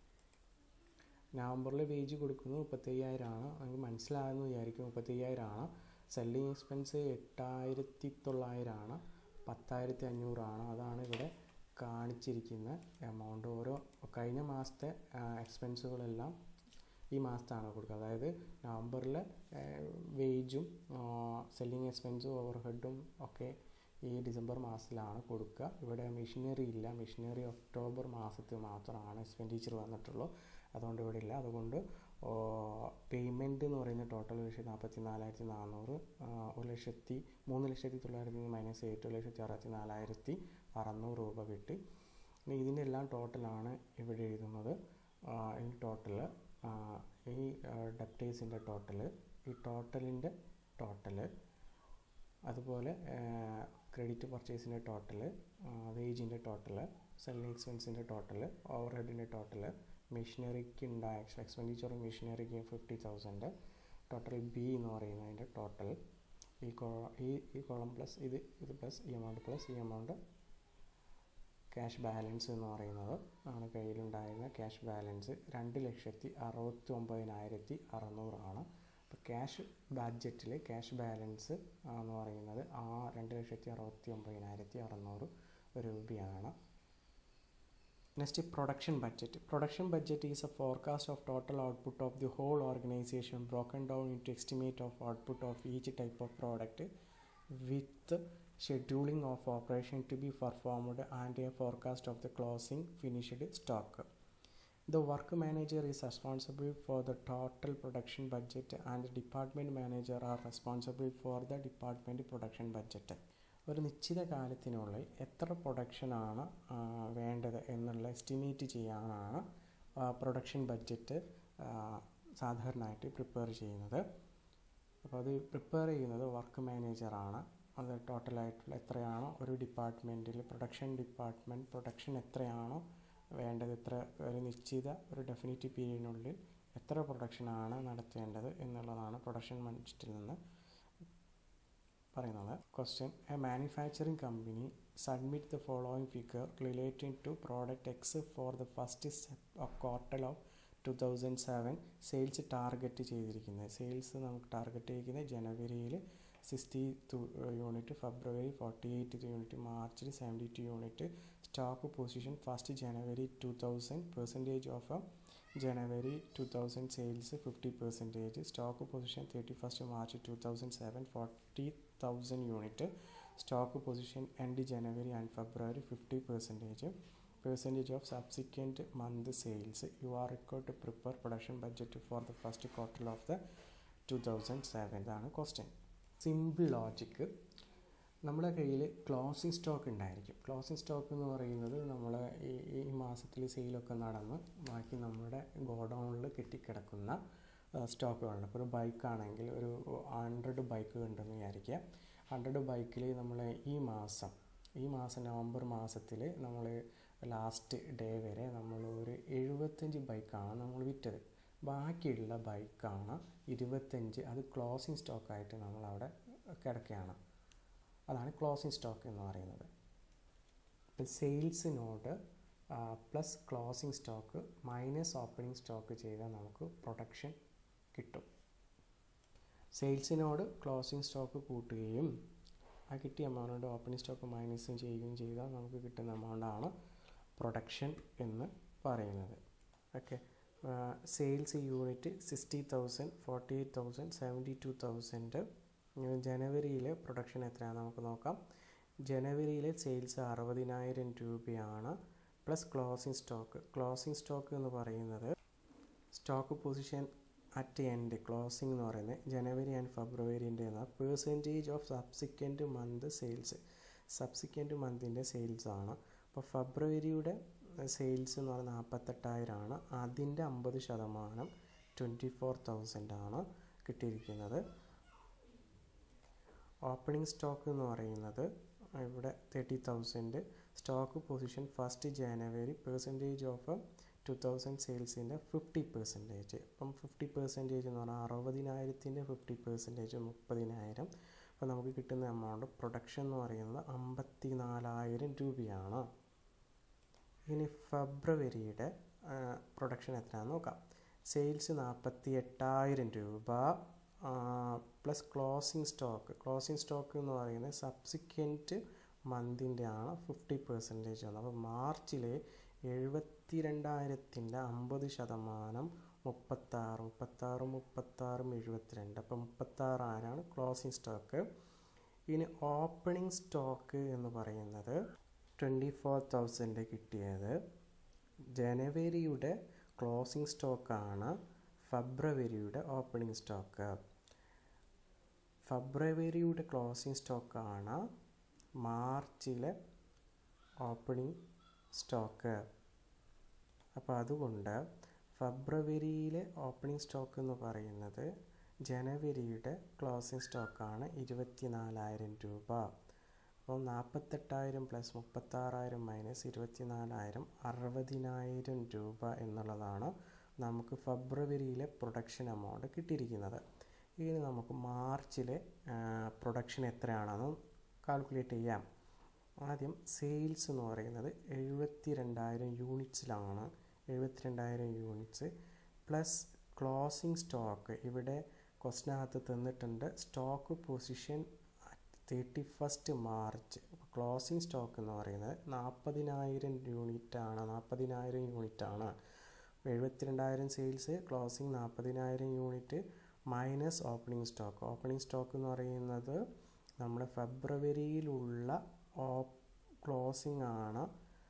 നവംബറിൽ വേജ് കൊടുക്കുന്നത് മുപ്പത്തയ്യായിരമാണ് നമുക്ക് മനസ്സിലാകുമെന്ന് വിചാരിക്കും മുപ്പത്തയ്യായിരമാണ് സെല്ലിങ് എക്സ്പെൻസ് എട്ടായിരത്തി തൊള്ളായിരമാണ് പത്തായിരത്തി അഞ്ഞൂറാണ് അതാണ് ഇവിടെ കാണിച്ചിരിക്കുന്ന എമൗണ്ട് ഓരോ കഴിഞ്ഞ മാസത്തെ എക്സ്പെൻസുകളെല്ലാം ഈ മാസത്താണ് കൊടുക്കുക അതായത് നവംബറിലെ വേജും സെല്ലിങ് എക്സ്പെൻസും ഓവർ ഹെഡും ഒക്കെ ഈ ഡിസംബർ മാസത്തിലാണ് കൊടുക്കുക ഇവിടെ മെഷീനറി ഇല്ല മെഷീനറി ഒക്ടോബർ മാസത്തിൽ മാത്രമാണ് എക്സ്പെൻഡിച്ചർ വന്നിട്ടുള്ളൂ അതുകൊണ്ട് ഇവിടെ ഇല്ല അതുകൊണ്ട് പേയ്മെൻറ്റ് എന്ന് പറയുന്ന ടോട്ടൽ ഒരു ലക്ഷത്തി നാൽപ്പത്തി നാലായിരത്തി നാനൂറ് ഒരു ലക്ഷത്തി മൂന്ന് ലക്ഷത്തി തൊള്ളായിരത്തി മൈനസ് എയ്റ്റ് ഒരു ലക്ഷത്തി അറുപത്തി നാലായിരത്തി അറുന്നൂറ് രൂപ കിട്ടി ഇനി ഇതിൻ്റെ എല്ലാം ടോട്ടലാണ് ഇവിടെ എഴുതുന്നത് ഈ ടോട്ടൽ ഈ ഡെപ്റ്റേഴ്സിൻ്റെ ടോട്ടൽ ഈ ടോട്ടലിൻ്റെ ടോട്ടൽ അതുപോലെ ക്രെഡിറ്റ് പർച്ചേസിൻ്റെ ടോട്ടൽ വേജിൻ്റെ ടോട്ടൽ സെല്ലിംഗ് എക്സ്പെൻസിൻ്റെ ടോട്ടൽ ഓവർ ഹെഡിൻ്റെ ടോട്ടൽ മെഷീനറിക്ക് ഉണ്ടായ എക്സ്പെൻഡിച്ചർ മെഷീനറിക്ക് ഫിഫ്റ്റി തൗസൻഡ് ടോട്ടൽ ബി എന്ന് പറയുന്നതിൻ്റെ ടോട്ടൽ ഈ കോ ഈ ഈ കോളം പ്ലസ് ഇത് ഇത് പ്ലസ് ഈ എമൗണ്ട് പ്ലസ് ഈ എമൗണ്ട് ക്യാഷ് ബാലൻസ് എന്ന് പറയുന്നത് നമ്മുടെ കയ്യിലുണ്ടായിരുന്ന ക്യാഷ് ബാലൻസ് രണ്ട് ലക്ഷത്തി അറുപത്തി ഒമ്പതിനായിരത്തി അറുന്നൂറാണ് അപ്പോൾ ക്യാഷ് ബഡ്ജറ്റിൽ ക്യാഷ് ബാലൻസ് എന്ന് പറയുന്നത് ആ രണ്ട് ലക്ഷത്തി അറുപത്തി ഒമ്പതിനായിരത്തി അറുന്നൂറ് രൂപയാണ് next production budget production budget is a forecast of total output of the whole organisation broken down into estimate of output of each type of product with scheduling of operation to be performed and a forecast of the closing finished stock The work manager is responsible for the total production budget and the department manager are responsible for the department production budget. ഒരു നിശ്ചിത കാലത്തിനുള്ളിൽ എത്ര പ്രൊഡക്ഷനാണ് വേണ്ടത് എന്നുള്ള estimate ചെയ്യാനാണ് production budget സാധാരണയായിട്ട് prepare ചെയ്യുന്നത് അപ്പോൾ അത് പ്രിപ്പയർ ചെയ്യുന്നത് വർക്ക് മാനേജറാണ് അത് ടോട്ടലായിട്ടുള്ള എത്രയാണോ ഒരു ഡിപ്പാർട്ട്മെൻറ്റിൽ പ്രൊഡക്ഷൻ ഡിപ്പാർട്ട്മെൻറ്റ് പ്രൊഡക്ഷൻ എത്രയാണോ വേണ്ടത് എത്ര ഒരു നിശ്ചിത ഒരു ഡെഫിനിറ്റീവ് പീരീഡിനുള്ളിൽ എത്ര പ്രൊഡക്ഷനാണ് നടത്തേണ്ടത് എന്നുള്ളതാണ് പ്രൊഡക്ഷൻ ബഡ്ജറ്റിൽ നിന്ന് പറയുന്നത് question a manufacturing company submit the following figure relating to product X for the first quarter of two thousand seven sales target ചെയ്തിരിക്കുന്നത് സെയിൽസ് നമുക്ക് ടാർഗറ്റ് ചെയ്തിരിക്കുന്നത് ജനുവരിയിൽ sixty two unit February forty eight unit മാർച്ചിൽ seventy two unit stock position first January two thousand percentage of January two thousand sales fifty percentage stock position thirty first March two thousand seven forty thousand unit stock position end January and February fifty percentage percentage of subsequent month sales you are required to prepare production budget for the first quarter of the two thousand seven ഇതാണ് question simple logic നമ്മുടെ കയ്യിൽ closing stock ഉണ്ടായിരിക്കും closing stock എന്ന് പറയുന്നത് നമ്മൾ ഈ ഈ മാസത്തിൽ സെയിലൊക്കെ നടന്ന് ബാക്കി നമ്മുടെ ഗോഡൗണിൽ കെട്ടിക്കിടക്കുന്ന സ്റ്റോക്കുകളുണ്ട് ഇപ്പോൾ ഒരു ബൈക്കാണെങ്കിൽ ഒരു ഹൺഡ്രഡ് ബൈക്ക് ഉണ്ടെന്ന് വിചാരിക്കുക ഹൺഡ്രഡ് ബൈക്കിൽ നമ്മൾ ഈ മാസം ഈ മാസം നവംബർ മാസത്തിൽ നമ്മൾ ലാസ്റ്റ് ഡേ വരെ നമ്മൾ ഒരു എഴുപത്തഞ്ച് ബൈക്കാണ് നമ്മൾ വിറ്റത് ബാക്കിയുള്ള ബൈക്കാണ് ഇരുപത്തഞ്ച് അത് ക്ലോസിംഗ് സ്റ്റോക്കായിട്ട് നമ്മളവിടെ കിടക്കുകയാണ് അതാണ് ക്ലോസിംഗ് സ്റ്റോക്ക് എന്ന് പറയുന്നത് സെയിൽസിനോട് plus closing stock minus opening stock ചെയ്താൽ നമുക്ക് പ്രൊഡക്ഷൻ കിട്ടും സെയിൽസിനോട് ക്ലോസിംഗ് സ്റ്റോക്ക് കൂട്ടുകയും ആ കിട്ടിയ എമൗണ്ട് ഓപ്പണിംഗ് സ്റ്റോക്ക് മൈനസും ചെയ്യുകയും ചെയ്താൽ നമുക്ക് കിട്ടുന്ന എമൗണ്ടാണ് പ്രൊഡക്ഷൻ എന്ന് പറയുന്നത് okay sales unit sixty thousand forty eight thousand seventy two thousand ജനുവരിയിലെ പ്രൊഡക്ഷൻ എത്രയാണെന്ന് നമുക്ക് നോക്കാം ജനുവരിയിലെ സെയിൽസ് അറുപതിനായിരം രൂപയാണ് plus closing stock closing stock എന്ന് പറയുന്നത് stock position at end closing എന്ന് പറയുന്നത് ജനുവരി ആൻഡ് ഫെബ്രുവരിൻ്റെ percentage of subsequent month sales subsequent മന്തിൻ്റെ സെയിൽസ് ആണ് അപ്പോൾ ഫെബ്രുവരിയുടെ സെയിൽസ് എന്ന് പറയുന്നത് നാൽപ്പത്തെട്ടായിരമാണ് അതിൻ്റെ അമ്പത് ശതമാനം ട്വൻറ്റി ഫോർ തൗസൻഡ് ആണ് കിട്ടിയിരിക്കുന്നത് ഓപ്പണിംഗ് സ്റ്റോക്ക് എന്ന് പറയുന്നത് ഇവിടെ thirty thousand stock position first January percentage of two thousand സെയിൽസിൻ്റെ ഫിഫ്റ്റി പെർസെൻറ്റേജ് അപ്പം ഫിഫ്റ്റി പെർസെൻറ്റേജ് എന്ന് പറഞ്ഞാൽ അറുപതിനായിരത്തിൻ്റെ ഫിഫ്റ്റി പെർസെൻറ്റേജ് മുപ്പതിനായിരം അപ്പോൾ നമുക്ക് കിട്ടുന്ന എമൗണ്ട് പ്രൊഡക്ഷൻ എന്ന് പറയുന്നത് അമ്പത്തി നാലായിരം രൂപയാണ് ഇനി ഫെബ്രുവരിയുടെ പ്രൊഡക്ഷൻ എത്രയാണെന്ന് നോക്കാം സെയിൽസ് നാൽപ്പത്തി എട്ടായിരം രൂപ plus closing stock closing stock എന്ന് പറയുന്നത് സബ്സിക്വൻറ്റ് മന്തിൻ്റെ ആണ് ഫിഫ്റ്റി പെർസെൻറ്റേജ് വന്നത് അപ്പോൾ മാർച്ചിലെ എഴുപത്തി രണ്ടായിരത്തിൻ്റെ അമ്പത് ശതമാനം മുപ്പത്താറ് മുപ്പത്താറ് മുപ്പത്താറും എഴുപത്തിരണ്ട് അപ്പോൾ മുപ്പത്താറായിരമാണ് ക്ലോസിംഗ് സ്റ്റോക്ക് ഇനി ഓപ്പണിംഗ് സ്റ്റോക്ക് എന്ന് പറയുന്നത് ട്വൻറ്റി ഫോർ തൗസൻഡ് കിട്ടിയത് ജനുവരിയുടെ ക്ലോസിംഗ് സ്റ്റോക്കാണ് ഫെബ്രുവരിയുടെ ഓപ്പണിംഗ് സ്റ്റോക്ക് ഫെബ്രുവരിയുടെ ക്ലോസിംഗ് സ്റ്റോക്കാണ് മാർച്ചിലെ ഓപ്പണിംഗ് സ്റ്റോക്ക് അപ്പോൾ അതുകൊണ്ട് ഫെബ്രുവരിയിലെ ഓപ്പണിംഗ് സ്റ്റോക്ക് എന്ന് പറയുന്നത് ജനുവരിയുടെ ക്ലോസിംഗ് സ്റ്റോക്കാണ് ഇരുപത്തി നാലായിരം രൂപ അപ്പോൾ നാൽപ്പത്തെട്ടായിരം പ്ലസ് മുപ്പത്താറായിരം മൈനസ് ഇരുപത്തി നാലായിരം അറുപതിനായിരം രൂപ എന്നുള്ളതാണ് നമുക്ക് ഫെബ്രുവരിയിലെ പ്രൊഡക്ഷൻ എമൗണ്ട് കിട്ടിയിരിക്കുന്നത് ഇനി നമുക്ക് മാർച്ചിലെ പ്രൊഡക്ഷൻ എത്രയാണെന്ന് കാൽക്കുലേറ്റ് ചെയ്യാം ആദ്യം സെയിൽസ് എന്ന് പറയുന്നത് എഴുപത്തി രണ്ടായിരം യൂണിറ്റ്സിലാണ് എഴുപത്തി രണ്ടായിരം യൂണിറ്റ്സ് പ്ലസ് ക്ലോസിംഗ് സ്റ്റോക്ക് ഇവിടെ ക്വസ്റ്റിനകത്ത് തന്നിട്ടുണ്ട് stock position thirty first March closing stock എന്ന് പറയുന്നത് നാൽപ്പതിനായിരം യൂണിറ്റാണ് നാൽപ്പതിനായിരം യൂണിറ്റാണ് എഴുപത്തിരണ്ടായിരം സെയിൽസ് ക്ലോസിംഗ് നാൽപ്പതിനായിരം unit minus opening stock opening stock എന്ന് പറയുന്നത് നമ്മുടെ ഫെബ്രുവരിയിലുള്ള ഓപ്പ് ക്ലോസിംഗ് ആണ്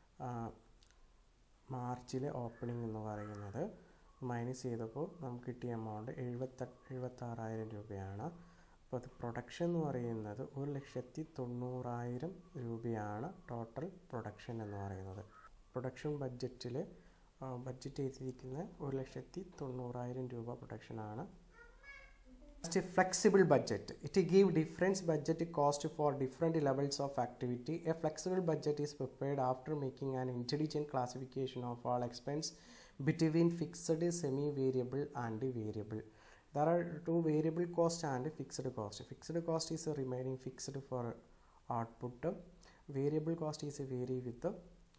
മാർച്ചിലെ ഓപ്പണിംഗ് എന്ന് പറയുന്നത് മൈനസ് ചെയ്തപ്പോൾ നമുക്ക് കിട്ടിയ എമൗണ്ട് എഴുപത്ത എഴുപത്താറായിരം രൂപയാണ് അപ്പോൾ അത് പ്രൊഡക്ഷൻ എന്ന് പറയുന്നത് ഒരു ലക്ഷത്തി തൊണ്ണൂറായിരം രൂപയാണ് ടോട്ടൽ പ്രൊഡക്ഷൻ എന്ന് പറയുന്നത് പ്രൊഡക്ഷൻ ബഡ്ജറ്റിൽ ബഡ്ജറ്റ് ചെയ്തിരിക്കുന്ന ഒരു ലക്ഷത്തി തൊണ്ണൂറായിരം രൂപ പ്രൊഡക്ഷനാണ് Next, flexible budget. It give different budget cost for different levels of activity. A flexible budget is prepared after making an intelligent classification of all expense between fixed, semi-variable and variable. There are two variable cost and fixed cost. Fixed cost is remaining fixed for output. Variable cost is vary with the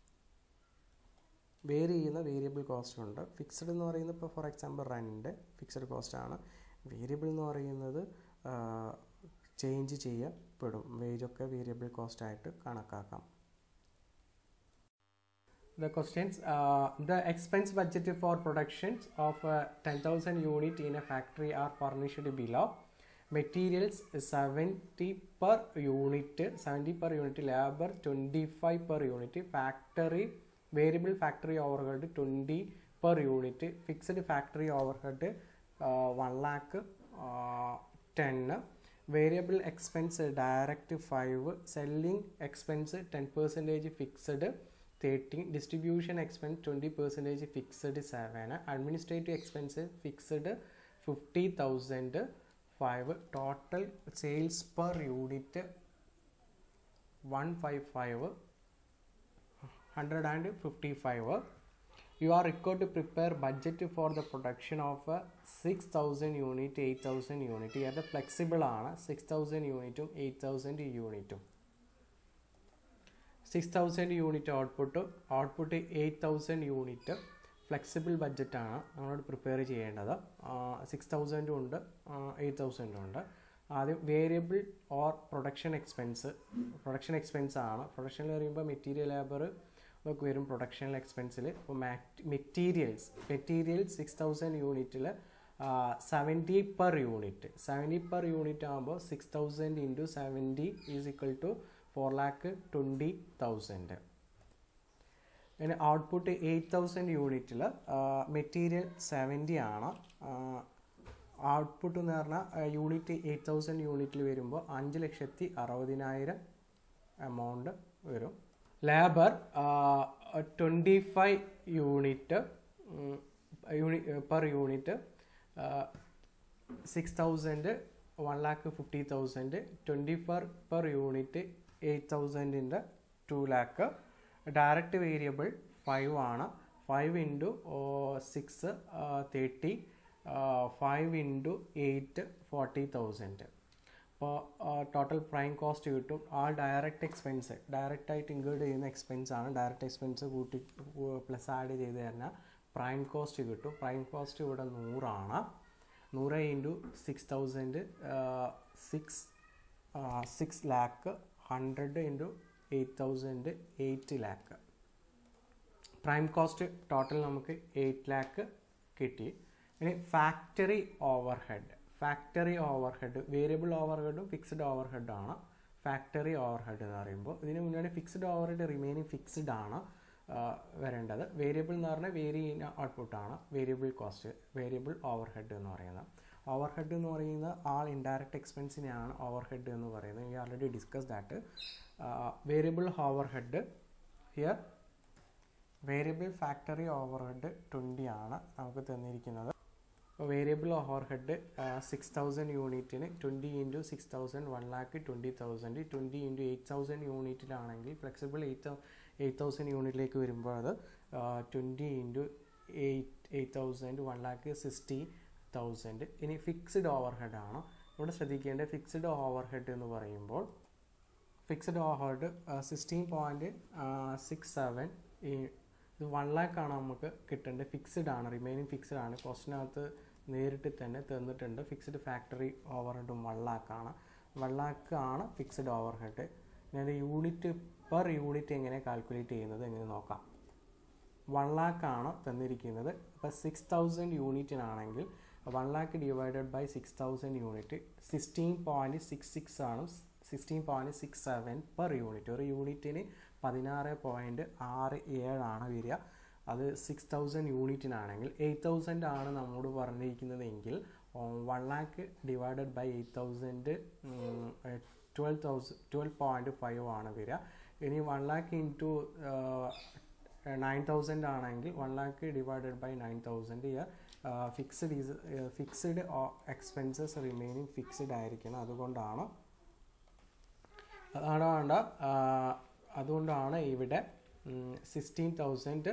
vary ചെയ്യുന്ന variable cost ഉണ്ട് fixed എന്ന് പറയുന്നത് ഇപ്പോൾ for example rent fixed cost ആണ് variable എന്ന് പറയുന്നത് change ചെയ്യപ്പെടും വേജൊക്കെ variable cost ആയിട്ട് കണക്കാക്കാം The questions uh, The expense budget for productions of uh, 10,000 unit in a factory are furnished below. Materials 70 per unit, 70 per unit, labor 25 per unit, factory variable factory overhead 20 per unit, fixed factory overhead uh, 1 lakh uh, 10 variable expense direct 5 selling expense 10 percentage fixed 13 distribution expense 20 percentage fixed 7 administrative expense fixed 50000 5 total sales per unit 155 155 you are required to prepare budget for the production of uh, 6000 unit 8000 unit അത് flexible ആണ് six thousand യൂണിറ്റും eight thousand യൂണിറ്റും six thousand unit output output eight thousand unit flexible ബഡ്ജറ്റാണ് നമ്മളോട് prepare ചെയ്യേണ്ടത് six തൗസൻഡും ഉണ്ട് eight തൗസൻഡും ഉണ്ട് ആദ്യം variable or production expense production expense ആണ് പ്രൊഡക്ഷനിൽ പറയുമ്പോൾ മെറ്റീരിയൽ ലേബർ ഒക്കെ വരും പ്രൊഡക്ഷണൽ എക്സ്പെൻസിൽ ഇപ്പോൾ മെറ്റീരിയൽസ് മെറ്റീരിയൽസ് സിക്സ് തൗസൻഡ് യൂണിറ്റിൽ seventy per unit seventy per unit ആകുമ്പോൾ six thousand into seventy is equal to four lakh twenty thousand പിന്നെ ഔട്ട്പുട്ട് എയ്റ്റ് തൗസൻഡ് യൂണിറ്റിൽ മെറ്റീരിയൽ സെവൻറ്റി ആണ് ഔട്ട്പുട്ട് എന്ന് പറഞ്ഞാൽ യൂണിറ്റ് എയ്റ്റ് തൗസൻഡ് യൂണിറ്റിൽ വരുമ്പോൾ അഞ്ച് ലക്ഷത്തി അറുപതിനായിരം എമൗണ്ട് വരും ലേബർ ട്വൻറ്റി ഫൈവ് യൂണിറ്റ് യൂണി per unit six thousand one lakh fifty thousand twenty per per unit eight തൗസൻഡിൻ്റെ two lakh direct variable five ആണ് five into six thirty five into eight forty thousand അപ്പോൾ ടോട്ടൽ പ്രൈം കോസ്റ്റ് കിട്ടും ആ direct expense direct ആയിട്ട് include ചെയ്യുന്ന expense ആണ് direct expense കൂട്ടി plus add ചെയ്ത് തന്നെ പ്രൈം കോസ്റ്റ് കിട്ടും പ്രൈം കോസ്റ്റ് ഇവിടെ നൂറാണ് നൂറ് into six thousand six six lakh hundred into eight thousand eight lakh prime cost total നമുക്ക് എയ്റ്റ് ലാക്ക് കിട്ടി ഇനി factory overhead factory overhead variable over ഹെഡും ഫിക്സ്ഡ് ഓവർ ഹെഡാണ് ഫാക്ടറി ഓവർ ഹെഡ് എന്ന് പറയുമ്പോൾ ഇതിന് മുന്നേ fixed overhead remaining fixed ആണ് വരേണ്ടത് വേരിയബിൾ എന്ന് പറഞ്ഞാൽ വേരി ചെയ്യുന്ന ഔട്ട്പുട്ടാണ് variable cost variable overhead എന്ന് പറയുന്നത് ഓവർ ഹെഡ് എന്ന് പറയുന്നത് ആൾ ഇൻഡയറക്റ്റ് എക്സ്പെൻസിനെയാണ് ഓവർ ഹെഡ് എന്ന് പറയുന്നത് we already discuss that variable overhead here variable factory overhead twenty ആണ് നമുക്ക് തന്നിരിക്കുന്നത് അപ്പോൾ variable overhead six thousand യൂണിറ്റിന് twenty into six thousand one lakh twenty thousand twenty into eight thousand യൂണിറ്റിലാണെങ്കിൽ flexible eight eight thousand യൂണിറ്റിലേക്ക് വരുമ്പോൾ അത് twenty into eight eight thousand one lakh sixty thousand ഇനി ഫിക്സ്ഡ് ഓവർ ഹെഡ് ആണ് ഇവിടെ ശ്രദ്ധിക്കേണ്ട fixed overhead എന്ന് പറയുമ്പോൾ fixed overhead sixteen point six seven ഈ ഇത് വൺ ലാക്കാണ് നമുക്ക് കിട്ടേണ്ടത് ഫിക്സഡ് ആണ് റിമൈനിങ് ഫിക്സഡ് ആണ് ക്വസ്റ്റിനകത്ത് നേരിട്ട് തന്നെ തന്നിട്ടുണ്ട് ഫിക്സഡ് ഫാക്ടറി ഓവർഹെഡും വൺ ലാക്കാണ് വൺ ലാക്ക് ആണ് ഫിക്സഡ് ഓവർഹെഡ് ഞാൻ യൂണിറ്റ് പെർ യൂണിറ്റ് എങ്ങനെ കാൽക്കുലേറ്റ് ചെയ്യുന്നത് എങ്ങനെ നോക്കാം വൺ ലാക്കാണ് തന്നിരിക്കുന്നത് അപ്പോൾ സിക്സ് തൗസൻഡ് യൂണിറ്റിനാണെങ്കിൽ one lakh divided by six thousand unit sixteen point six six ആണ് sixteen point six seven per unit ഒരു യൂണിറ്റിന് പതിനാറ് പോയിൻറ്റ് ആറ് ഏഴാണ് വരിക അത് സിക്സ് തൗസൻഡ് യൂണിറ്റിനാണെങ്കിൽ എയ്റ്റ് തൗസൻഡ് ആണ് നമ്മോട് പറഞ്ഞിരിക്കുന്നതെങ്കിൽ one lakh divided by eight thousand twelve thousand twelve point five ആണ് വരിക ഇനി one lakh into nine thousand ആണെങ്കിൽ one lakh divided by nine thousand year fixed is fixed expenses remaining fixed ആയിരിക്കണം അതുകൊണ്ടാണ് അതാണ് വേണ്ട അതുകൊണ്ടാണ് ഇവിടെ sixteen thousand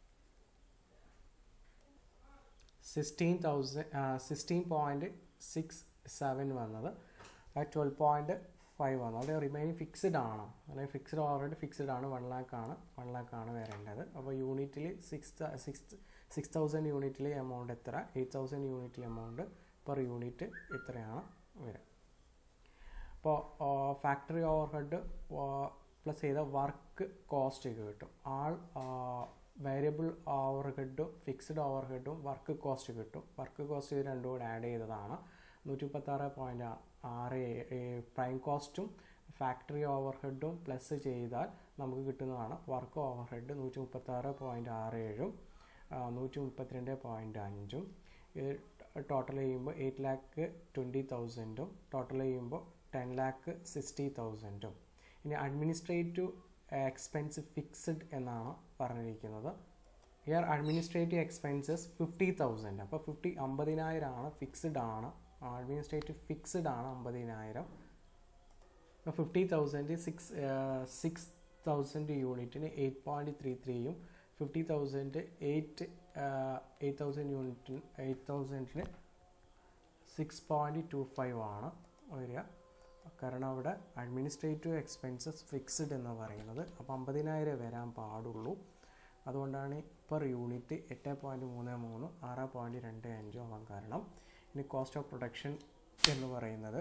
sixteen thousand sixteen point six seven വന്നത് ട്വൽവ് പോയിൻറ്റ് ഫൈവ് വന്നു അവിടെ റിമൈനിങ് ഫിക്സഡ് ആണ് അല്ലെങ്കിൽ ഫിക്സഡ് ഓൾറെഡി ഫിക്സഡ് ആണ് വൺ ലാക്ക് ആണ് വൺ ലാക്ക് ആണ് വരേണ്ടത് അപ്പോൾ യൂണിറ്റിൽ സിക്സ് സിക്സ് സിക്സ് തൗസൻഡ് യൂണിറ്റിലെ എമൗണ്ട് എത്ര എയ്റ്റ് തൗസൻഡ് യൂണിറ്റിലെ എമൗണ്ട് പെർ യൂണിറ്റ് ഇത്രയാണ് വരിക അപ്പോൾ ഫാക്ടറി ഓവർഹെഡ് പ്ലസ് ചെയ്ത വർക്ക് കോസ്റ്റ് കിട്ടും ആൾ വേരിയബിൾ ഓവർഹെഡും ഫിക്സ്ഡ് ഓവർഹെഡും വർക്ക് കോസ്റ്റ് കിട്ടും വർക്ക് കോസ്റ്റ് ഇത് രണ്ടും കൂടെ ആഡ് ചെയ്തതാണ് നൂറ്റി മുപ്പത്താറ് പോയിൻറ്റ് ആറ് പ്രൈം കോസ്റ്റും ഫാക്ടറി ഓവർഹെഡും പ്ലസ് ചെയ്താൽ നമുക്ക് കിട്ടുന്നതാണ് വർക്ക് ഓവർഹെഡ് നൂറ്റി മുപ്പത്താറ് പോയിൻറ്റ് ആറ് ഏഴും നൂറ്റി മുപ്പത്തിരണ്ട് പോയിൻറ്റ് അഞ്ചും ഇത് ടോട്ടൽ ചെയ്യുമ്പോൾ എയ്റ്റ് ലാക്ക് ട്വൻറ്റി തൗസൻഡും ടോട്ടൽ ചെയ്യുമ്പോൾ ടെൻ ലാക്ക് സിക്സ്റ്റി തൗസൻഡും ഇനി അഡ്മിനിസ്ട്രേറ്റീവ് എക്സ്പെൻസ് ഫിക്സഡ് എന്നാണ് പറഞ്ഞിരിക്കുന്നത് year administrative expenses fifty thousand അപ്പോൾ ഫിഫ്റ്റി അമ്പതിനായിരമാണ് ഫിക്സഡ് ആണ് അഡ്മിനിസ്ട്രേറ്റീവ് ഫിക്സഡ് ആണ് അമ്പതിനായിരം അപ്പോൾ fifty thousand six six thousand യൂണിറ്റിന് എയ്റ്റ് പോയിൻറ്റ് ത്രീ ത്രീയും fifty thousand eight eight thousand യൂണിറ്റിന് എയ്റ്റ് തൗസൻഡിന് സിക്സ് പോയിൻറ്റ് ടു ഫൈവ് ആണ് വരിക കാരണം അവിടെ അഡ്മിനിസ്ട്രേറ്റീവ് എക്സ്പെൻസസ് ഫിക്സ്ഡ് എന്ന് പറയുന്നത് അപ്പോൾ അമ്പതിനായിരം വരാൻ പാടുള്ളൂ അതുകൊണ്ടാണ് പെർ യൂണിറ്റ് എട്ട് പോയിൻറ്റ് മൂന്ന് മൂന്ന് ആറ് പോയിൻറ്റ് രണ്ട് അഞ്ചും ആവാൻ കാരണം ഇനി കോസ്റ്റ് ഓഫ് പ്രൊഡക്ഷൻ എന്ന് പറയുന്നത്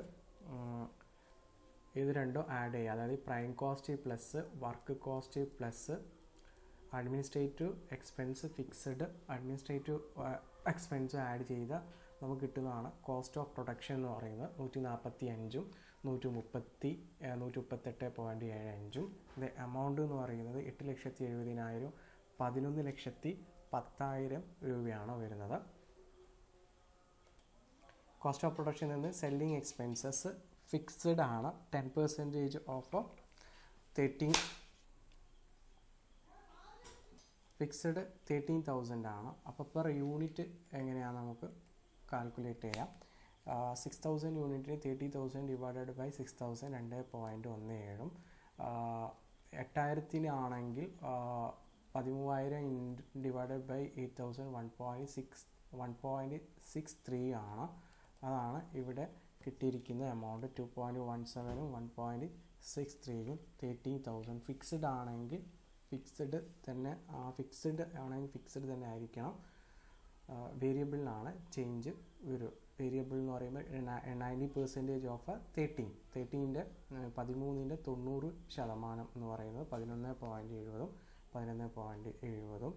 ഇത് രണ്ടും ആഡ് ചെയ്യുക അതായത് prime cost plus work cost plus administrative expense fixed administrative expense add ചെയ്ത നമുക്ക് കിട്ടുന്നതാണ് കോസ്റ്റ് ഓഫ് പ്രൊഡക്ഷൻ എന്ന് പറയുന്നത് നൂറ്റി നാൽപ്പത്തി അഞ്ചും നൂറ്റി മുപ്പത്തി നൂറ്റി മുപ്പത്തെട്ട് പോയിൻറ്റ് ഏഴ് അഞ്ചും ഇത് എമൗണ്ട് എന്ന് പറയുന്നത് എട്ട് ലക്ഷത്തി എഴുപതിനായിരം പതിനൊന്ന് ലക്ഷത്തി പത്തായിരം രൂപയാണ് വരുന്നത് കോസ്റ്റ് ഓഫ് പ്രൊഡക്ഷനിൽ നിന്ന് സെല്ലിംഗ് എക്സ്പെൻസസ് ഫിക്സഡ് ആണ് ten percentage of thirteen fixed thirteen thousand ആണ് അപ്പോൾ പെർ യൂണിറ്റ് എങ്ങനെയാണ് നമുക്ക് കാൽക്കുലേറ്റ് ചെയ്യാം സിക്സ് തൗസൻഡ് യൂണിറ്റിന് thirty thousand divided by six thousand രണ്ട് പോയിൻറ്റ് ഒന്ന് ഏഴും എട്ടായിരത്തിനാണെങ്കിൽ പതിമൂവായിരം divided by eight thousand one point six one point six three ആണ് അതാണ് ഇവിടെ കിട്ടിയിരിക്കുന്ന എമൗണ്ട് ടു പോയിൻറ്റ് വൺ സെവനും വൺ പോയിൻറ്റ് സിക്സ് ത്രീയും തേർട്ടീൻ തൗസൻഡ് ഫിക്സഡ് ആണെങ്കിൽ ഫിക്സഡ് തന്നെ ഫിക്സഡ് ആണെങ്കിൽ ഫിക്സഡ് തന്നെ ആയിരിക്കണം വേരിയബിളിനാണ് ചേഞ്ച് ഒരു വേരിയബിൾ എന്ന് പറയുമ്പോൾ നയൻറ്റി പെർസെൻറ്റേജ് ഓഫ് തേർട്ടീൻ തേർട്ടീൻ്റെ പതിമൂന്നിൻ്റെ തൊണ്ണൂറ് ശതമാനം എന്ന് പറയുന്നത് പതിനൊന്ന് പോയിൻറ്റ് എഴുപതും പതിനൊന്ന് പോയിൻറ്റ് എഴുപതും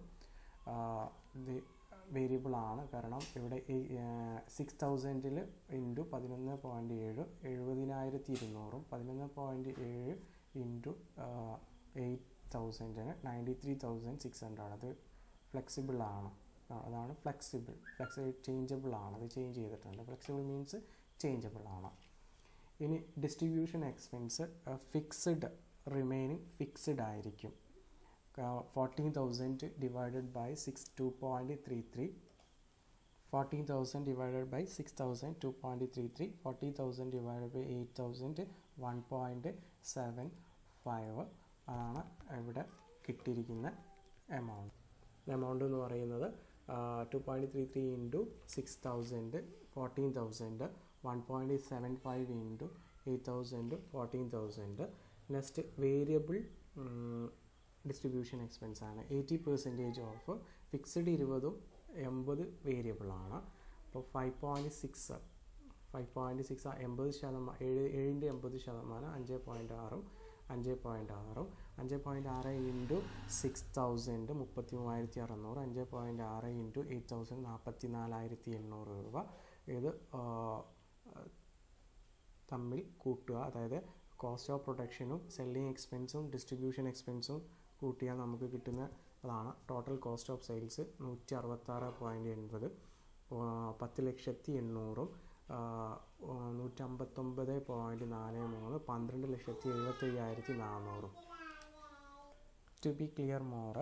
വേരിയബിൾ ആണ് കാരണം ഇവിടെ സിക്സ് തൗസൻഡിൽ ഇൻറ്റു പതിനൊന്ന് പോയിൻറ്റ് ഏഴ് എഴുപതിനായിരത്തി ഇരുന്നൂറും പതിനൊന്ന് പോയിൻറ്റ് ഏഴ് ഇൻറ്റു എയ്റ്റ് തൗസൻഡിന് ninety three thousand six hundred അത് ഫ്ലെക്സിബിൾ ആണ് അതാണ് ഫ്ലെക്സിബിൾ ഫ്ലെക്സിബിൾ ചേഞ്ചബിൾ ആണ് അത് ചേഞ്ച് ചെയ്തിട്ടുണ്ട് ഫ്ലെക്സിബിൾ മീൻസ് ചേഞ്ചബിൾ ആണ് ഇനി distribution expense fixed remaining fixed ആയിരിക്കും fourteen thousand divided by six two point three three fourteen thousand divided by six thousand two point three three forty thousand divided by eight thousand one point seven five അതാണ് ഇവിടെ കിട്ടിയിരിക്കുന്ന amount amount എന്ന് പറയുന്നത് two point three three into six thousand fourteen thousand one point seven five into eight thousand fourteen thousand next variable distribution expense ആണ് eighty percentage of fixed ഇരുപതും എൺപത് വേരിയബിളാണ് അപ്പോൾ five point six five point six എൺപത് ശതമാനം ഏഴ് ഏഴിൻ്റെ എൺപത് ശതമാനം അഞ്ച് പോയിൻറ്റ് ആറും അഞ്ച് പോയിൻറ്റ് ആറും അഞ്ച് പോയിൻറ്റ് ആറ് ഇൻറ്റു സിക്സ് തൗസൻഡ് മുപ്പത്തി മൂവായിരത്തി അറുന്നൂറ് അഞ്ച് പോയിൻറ്റ് ആറ് ഇൻറ്റു എയ്റ്റ് തൗസൻഡ് നാൽപ്പത്തി നാലായിരത്തി എണ്ണൂറ് രൂപ ഇത് തമ്മിൽ കൂട്ടുക അതായത് കോസ്റ്റ് ഓഫ് പ്രൊഡക്ഷനും സെല്ലിംഗ് എക്സ്പെൻസും ഡിസ്ട്രിബ്യൂഷൻ എക്സ്പെൻസും കൂട്ടിയാൽ നമുക്ക് കിട്ടുന്ന അതാണ് ടോട്ടൽ കോസ്റ്റ് ഓഫ് സെയിൽസ് നൂറ്റി അറുപത്താറ് പോയിൻറ്റ് എൺപത് പത്ത് ലക്ഷത്തി എണ്ണൂറും നൂറ്റമ്പത്തൊമ്പത് പോയിൻറ്റ് നാല് മൂന്ന് പന്ത്രണ്ട് ലക്ഷത്തി എഴുപത്തി അയ്യായിരത്തി നാനൂറും ടു ബി ക്ലിയർ മോർ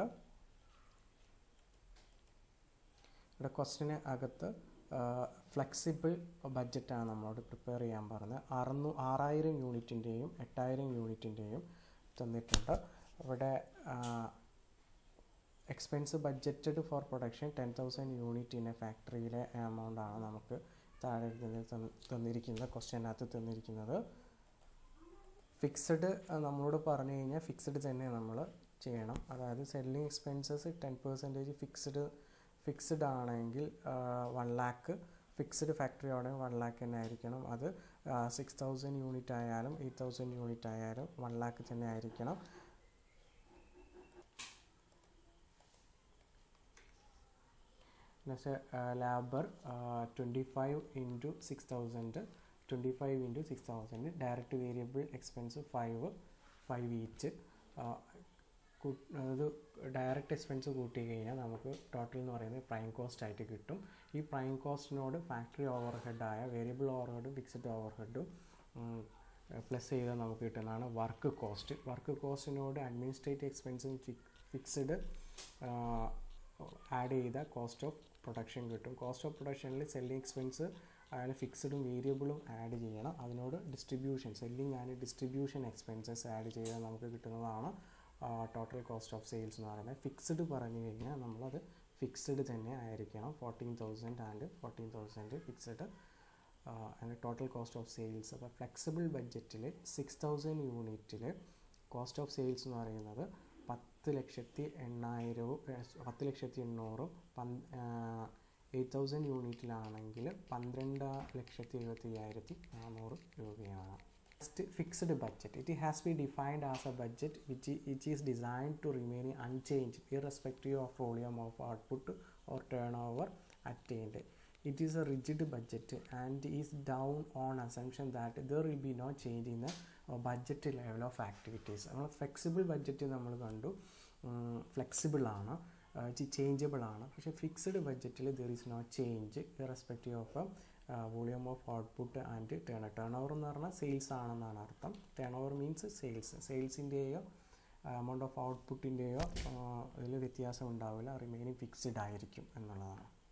ഇവിടെ ക്വസ്റ്റിന് അകത്ത് ഫ്ലെക്സിബിൾ ബഡ്ജറ്റാണ് നമ്മളോട് പ്രിപ്പയർ ചെയ്യാൻ പറഞ്ഞത് അറുന്നൂ ആറായിരം യൂണിറ്റിൻ്റെയും എട്ടായിരം യൂണിറ്റിൻ്റെയും തന്നിട്ടുണ്ട് ഇവിടെ expense budgeted for production ten thousand unit in a ഫാക്ടറിയിലെ എമൗണ്ടാണ് നമുക്ക് താഴെ തന്നിരിക്കുന്നത് ക്വസ്റ്റ്യനകത്ത് തന്നിരിക്കുന്നത് ഫിക്സഡ് നമ്മളോട് പറഞ്ഞു കഴിഞ്ഞാൽ ഫിക്സഡ് തന്നെ നമ്മൾ ചെയ്യണം അതായത് selling expenses ten percentage fixed fixed ആണെങ്കിൽ വൺ ലാക്ക് ഫിക്സഡ് ഫാക്ടറി ആണെങ്കിൽ വൺ ലാക്ക് തന്നെ ആയിരിക്കണം അത് സിക്സ് തൗസൻഡ് യൂണിറ്റ് ആയാലും എയ്റ്റ് തൗസൻഡ് യൂണിറ്റ് ആയാലും വൺ ലാക്ക് തന്നെ ആയിരിക്കണം next labour twenty five into six thousand twenty five into six thousand direct variable expense five five each അത് ഡയറക്റ്റ് എക്സ്പെൻസ് കൂട്ടി കഴിഞ്ഞാൽ നമുക്ക് ടോട്ടൽ എന്ന് പറയുന്നത് പ്രൈം കോസ്റ്റ് ആയിട്ട് കിട്ടും ഈ പ്രൈം കോസ്റ്റിനോട് ഫാക്ടറി ഓവർ ഹെഡായ വേരിയബിൾ ഓവർ ഹെഡും ഫിക്സഡ് ഓവർ ഹെഡും പ്ലസ് ചെയ്താൽ നമുക്ക് കിട്ടുന്നതാണ് വർക്ക് കോസ്റ്റ് വർക്ക് കോസ്റ്റിനോട് അഡ്മിനിസ്ട്രേറ്റീവ് എക്സ്പെൻസും ഫിക്സഡ് ആഡ് ചെയ്ത കോസ്റ്റ് ഓഫ് പ്രൊഡക്ഷൻ കിട്ടും കോസ്റ്റ് ഓഫ് പ്രൊഡക്ഷനിൽ സെല്ലിംഗ് എക്സ്പെൻസ് അയാൾ ഫിക്സഡും വേരിയബിളും ആഡ് ചെയ്യണം അതിനോട് distribution selling and distribution expenses add ചെയ്താൽ നമുക്ക് കിട്ടുന്നതാണ് ടോട്ടൽ കോസ്റ്റ് ഓഫ് സെയിൽസ് എന്ന് പറയുന്നത് ഫിക്സഡ് പറഞ്ഞു കഴിഞ്ഞാൽ നമ്മളത് ഫിക്സഡ് തന്നെ ആയിരിക്കണം fourteen thousand and fourteen thousand fixed and total cost of sales അപ്പോൾ ഫ്ലെക്സിബിൾ ബഡ്ജറ്റിൽ സിക്സ് തൗസൻഡ് യൂണിറ്റിൽ കോസ്റ്റ് ഓഫ് സെയിൽസ് എന്ന് പറയുന്നത് പത്ത് ലക്ഷത്തി എണ്ണായിരവും പത്ത് ലക്ഷത്തി എണ്ണൂറും പന് എയ്റ്റ് തൗസൻഡ് യൂണിറ്റിലാണെങ്കിൽ പന്ത്രണ്ട് ലക്ഷത്തി എഴുപത്തി അയ്യായിരത്തി നാനൂറ് രൂപയാണ് next fixed budget it has be defined as a budget which it is designed to remain unchange irrespective of volume of output or turn over attained it is a rigid budget and is down on assumption that there will be no change in the uh, budget level of activities നമ്മൾ flexible budget നമ്മൾ കണ്ടു flexible ആണ് changeable ആണ് പക്ഷേ fixed ബഡ്ജറ്റിൽ there is no change irrespective of volume of output and turn turn over എന്ന് പറഞ്ഞാൽ sales ആണെന്നാണ് അർത്ഥം ടേൺ ഓവർ മീൻസ് സെയിൽസ് സെയിൽസിൻ്റെയോ എമൗണ്ട് ഓഫ് ഔട്ട്പുട്ടിൻ്റെയോ ഇതിൽ വ്യത്യാസം ഉണ്ടാവില്ല റിമൈനിങ് ഫിക്സ്ഡ് ആയിരിക്കും എന്നുള്ളതാണ്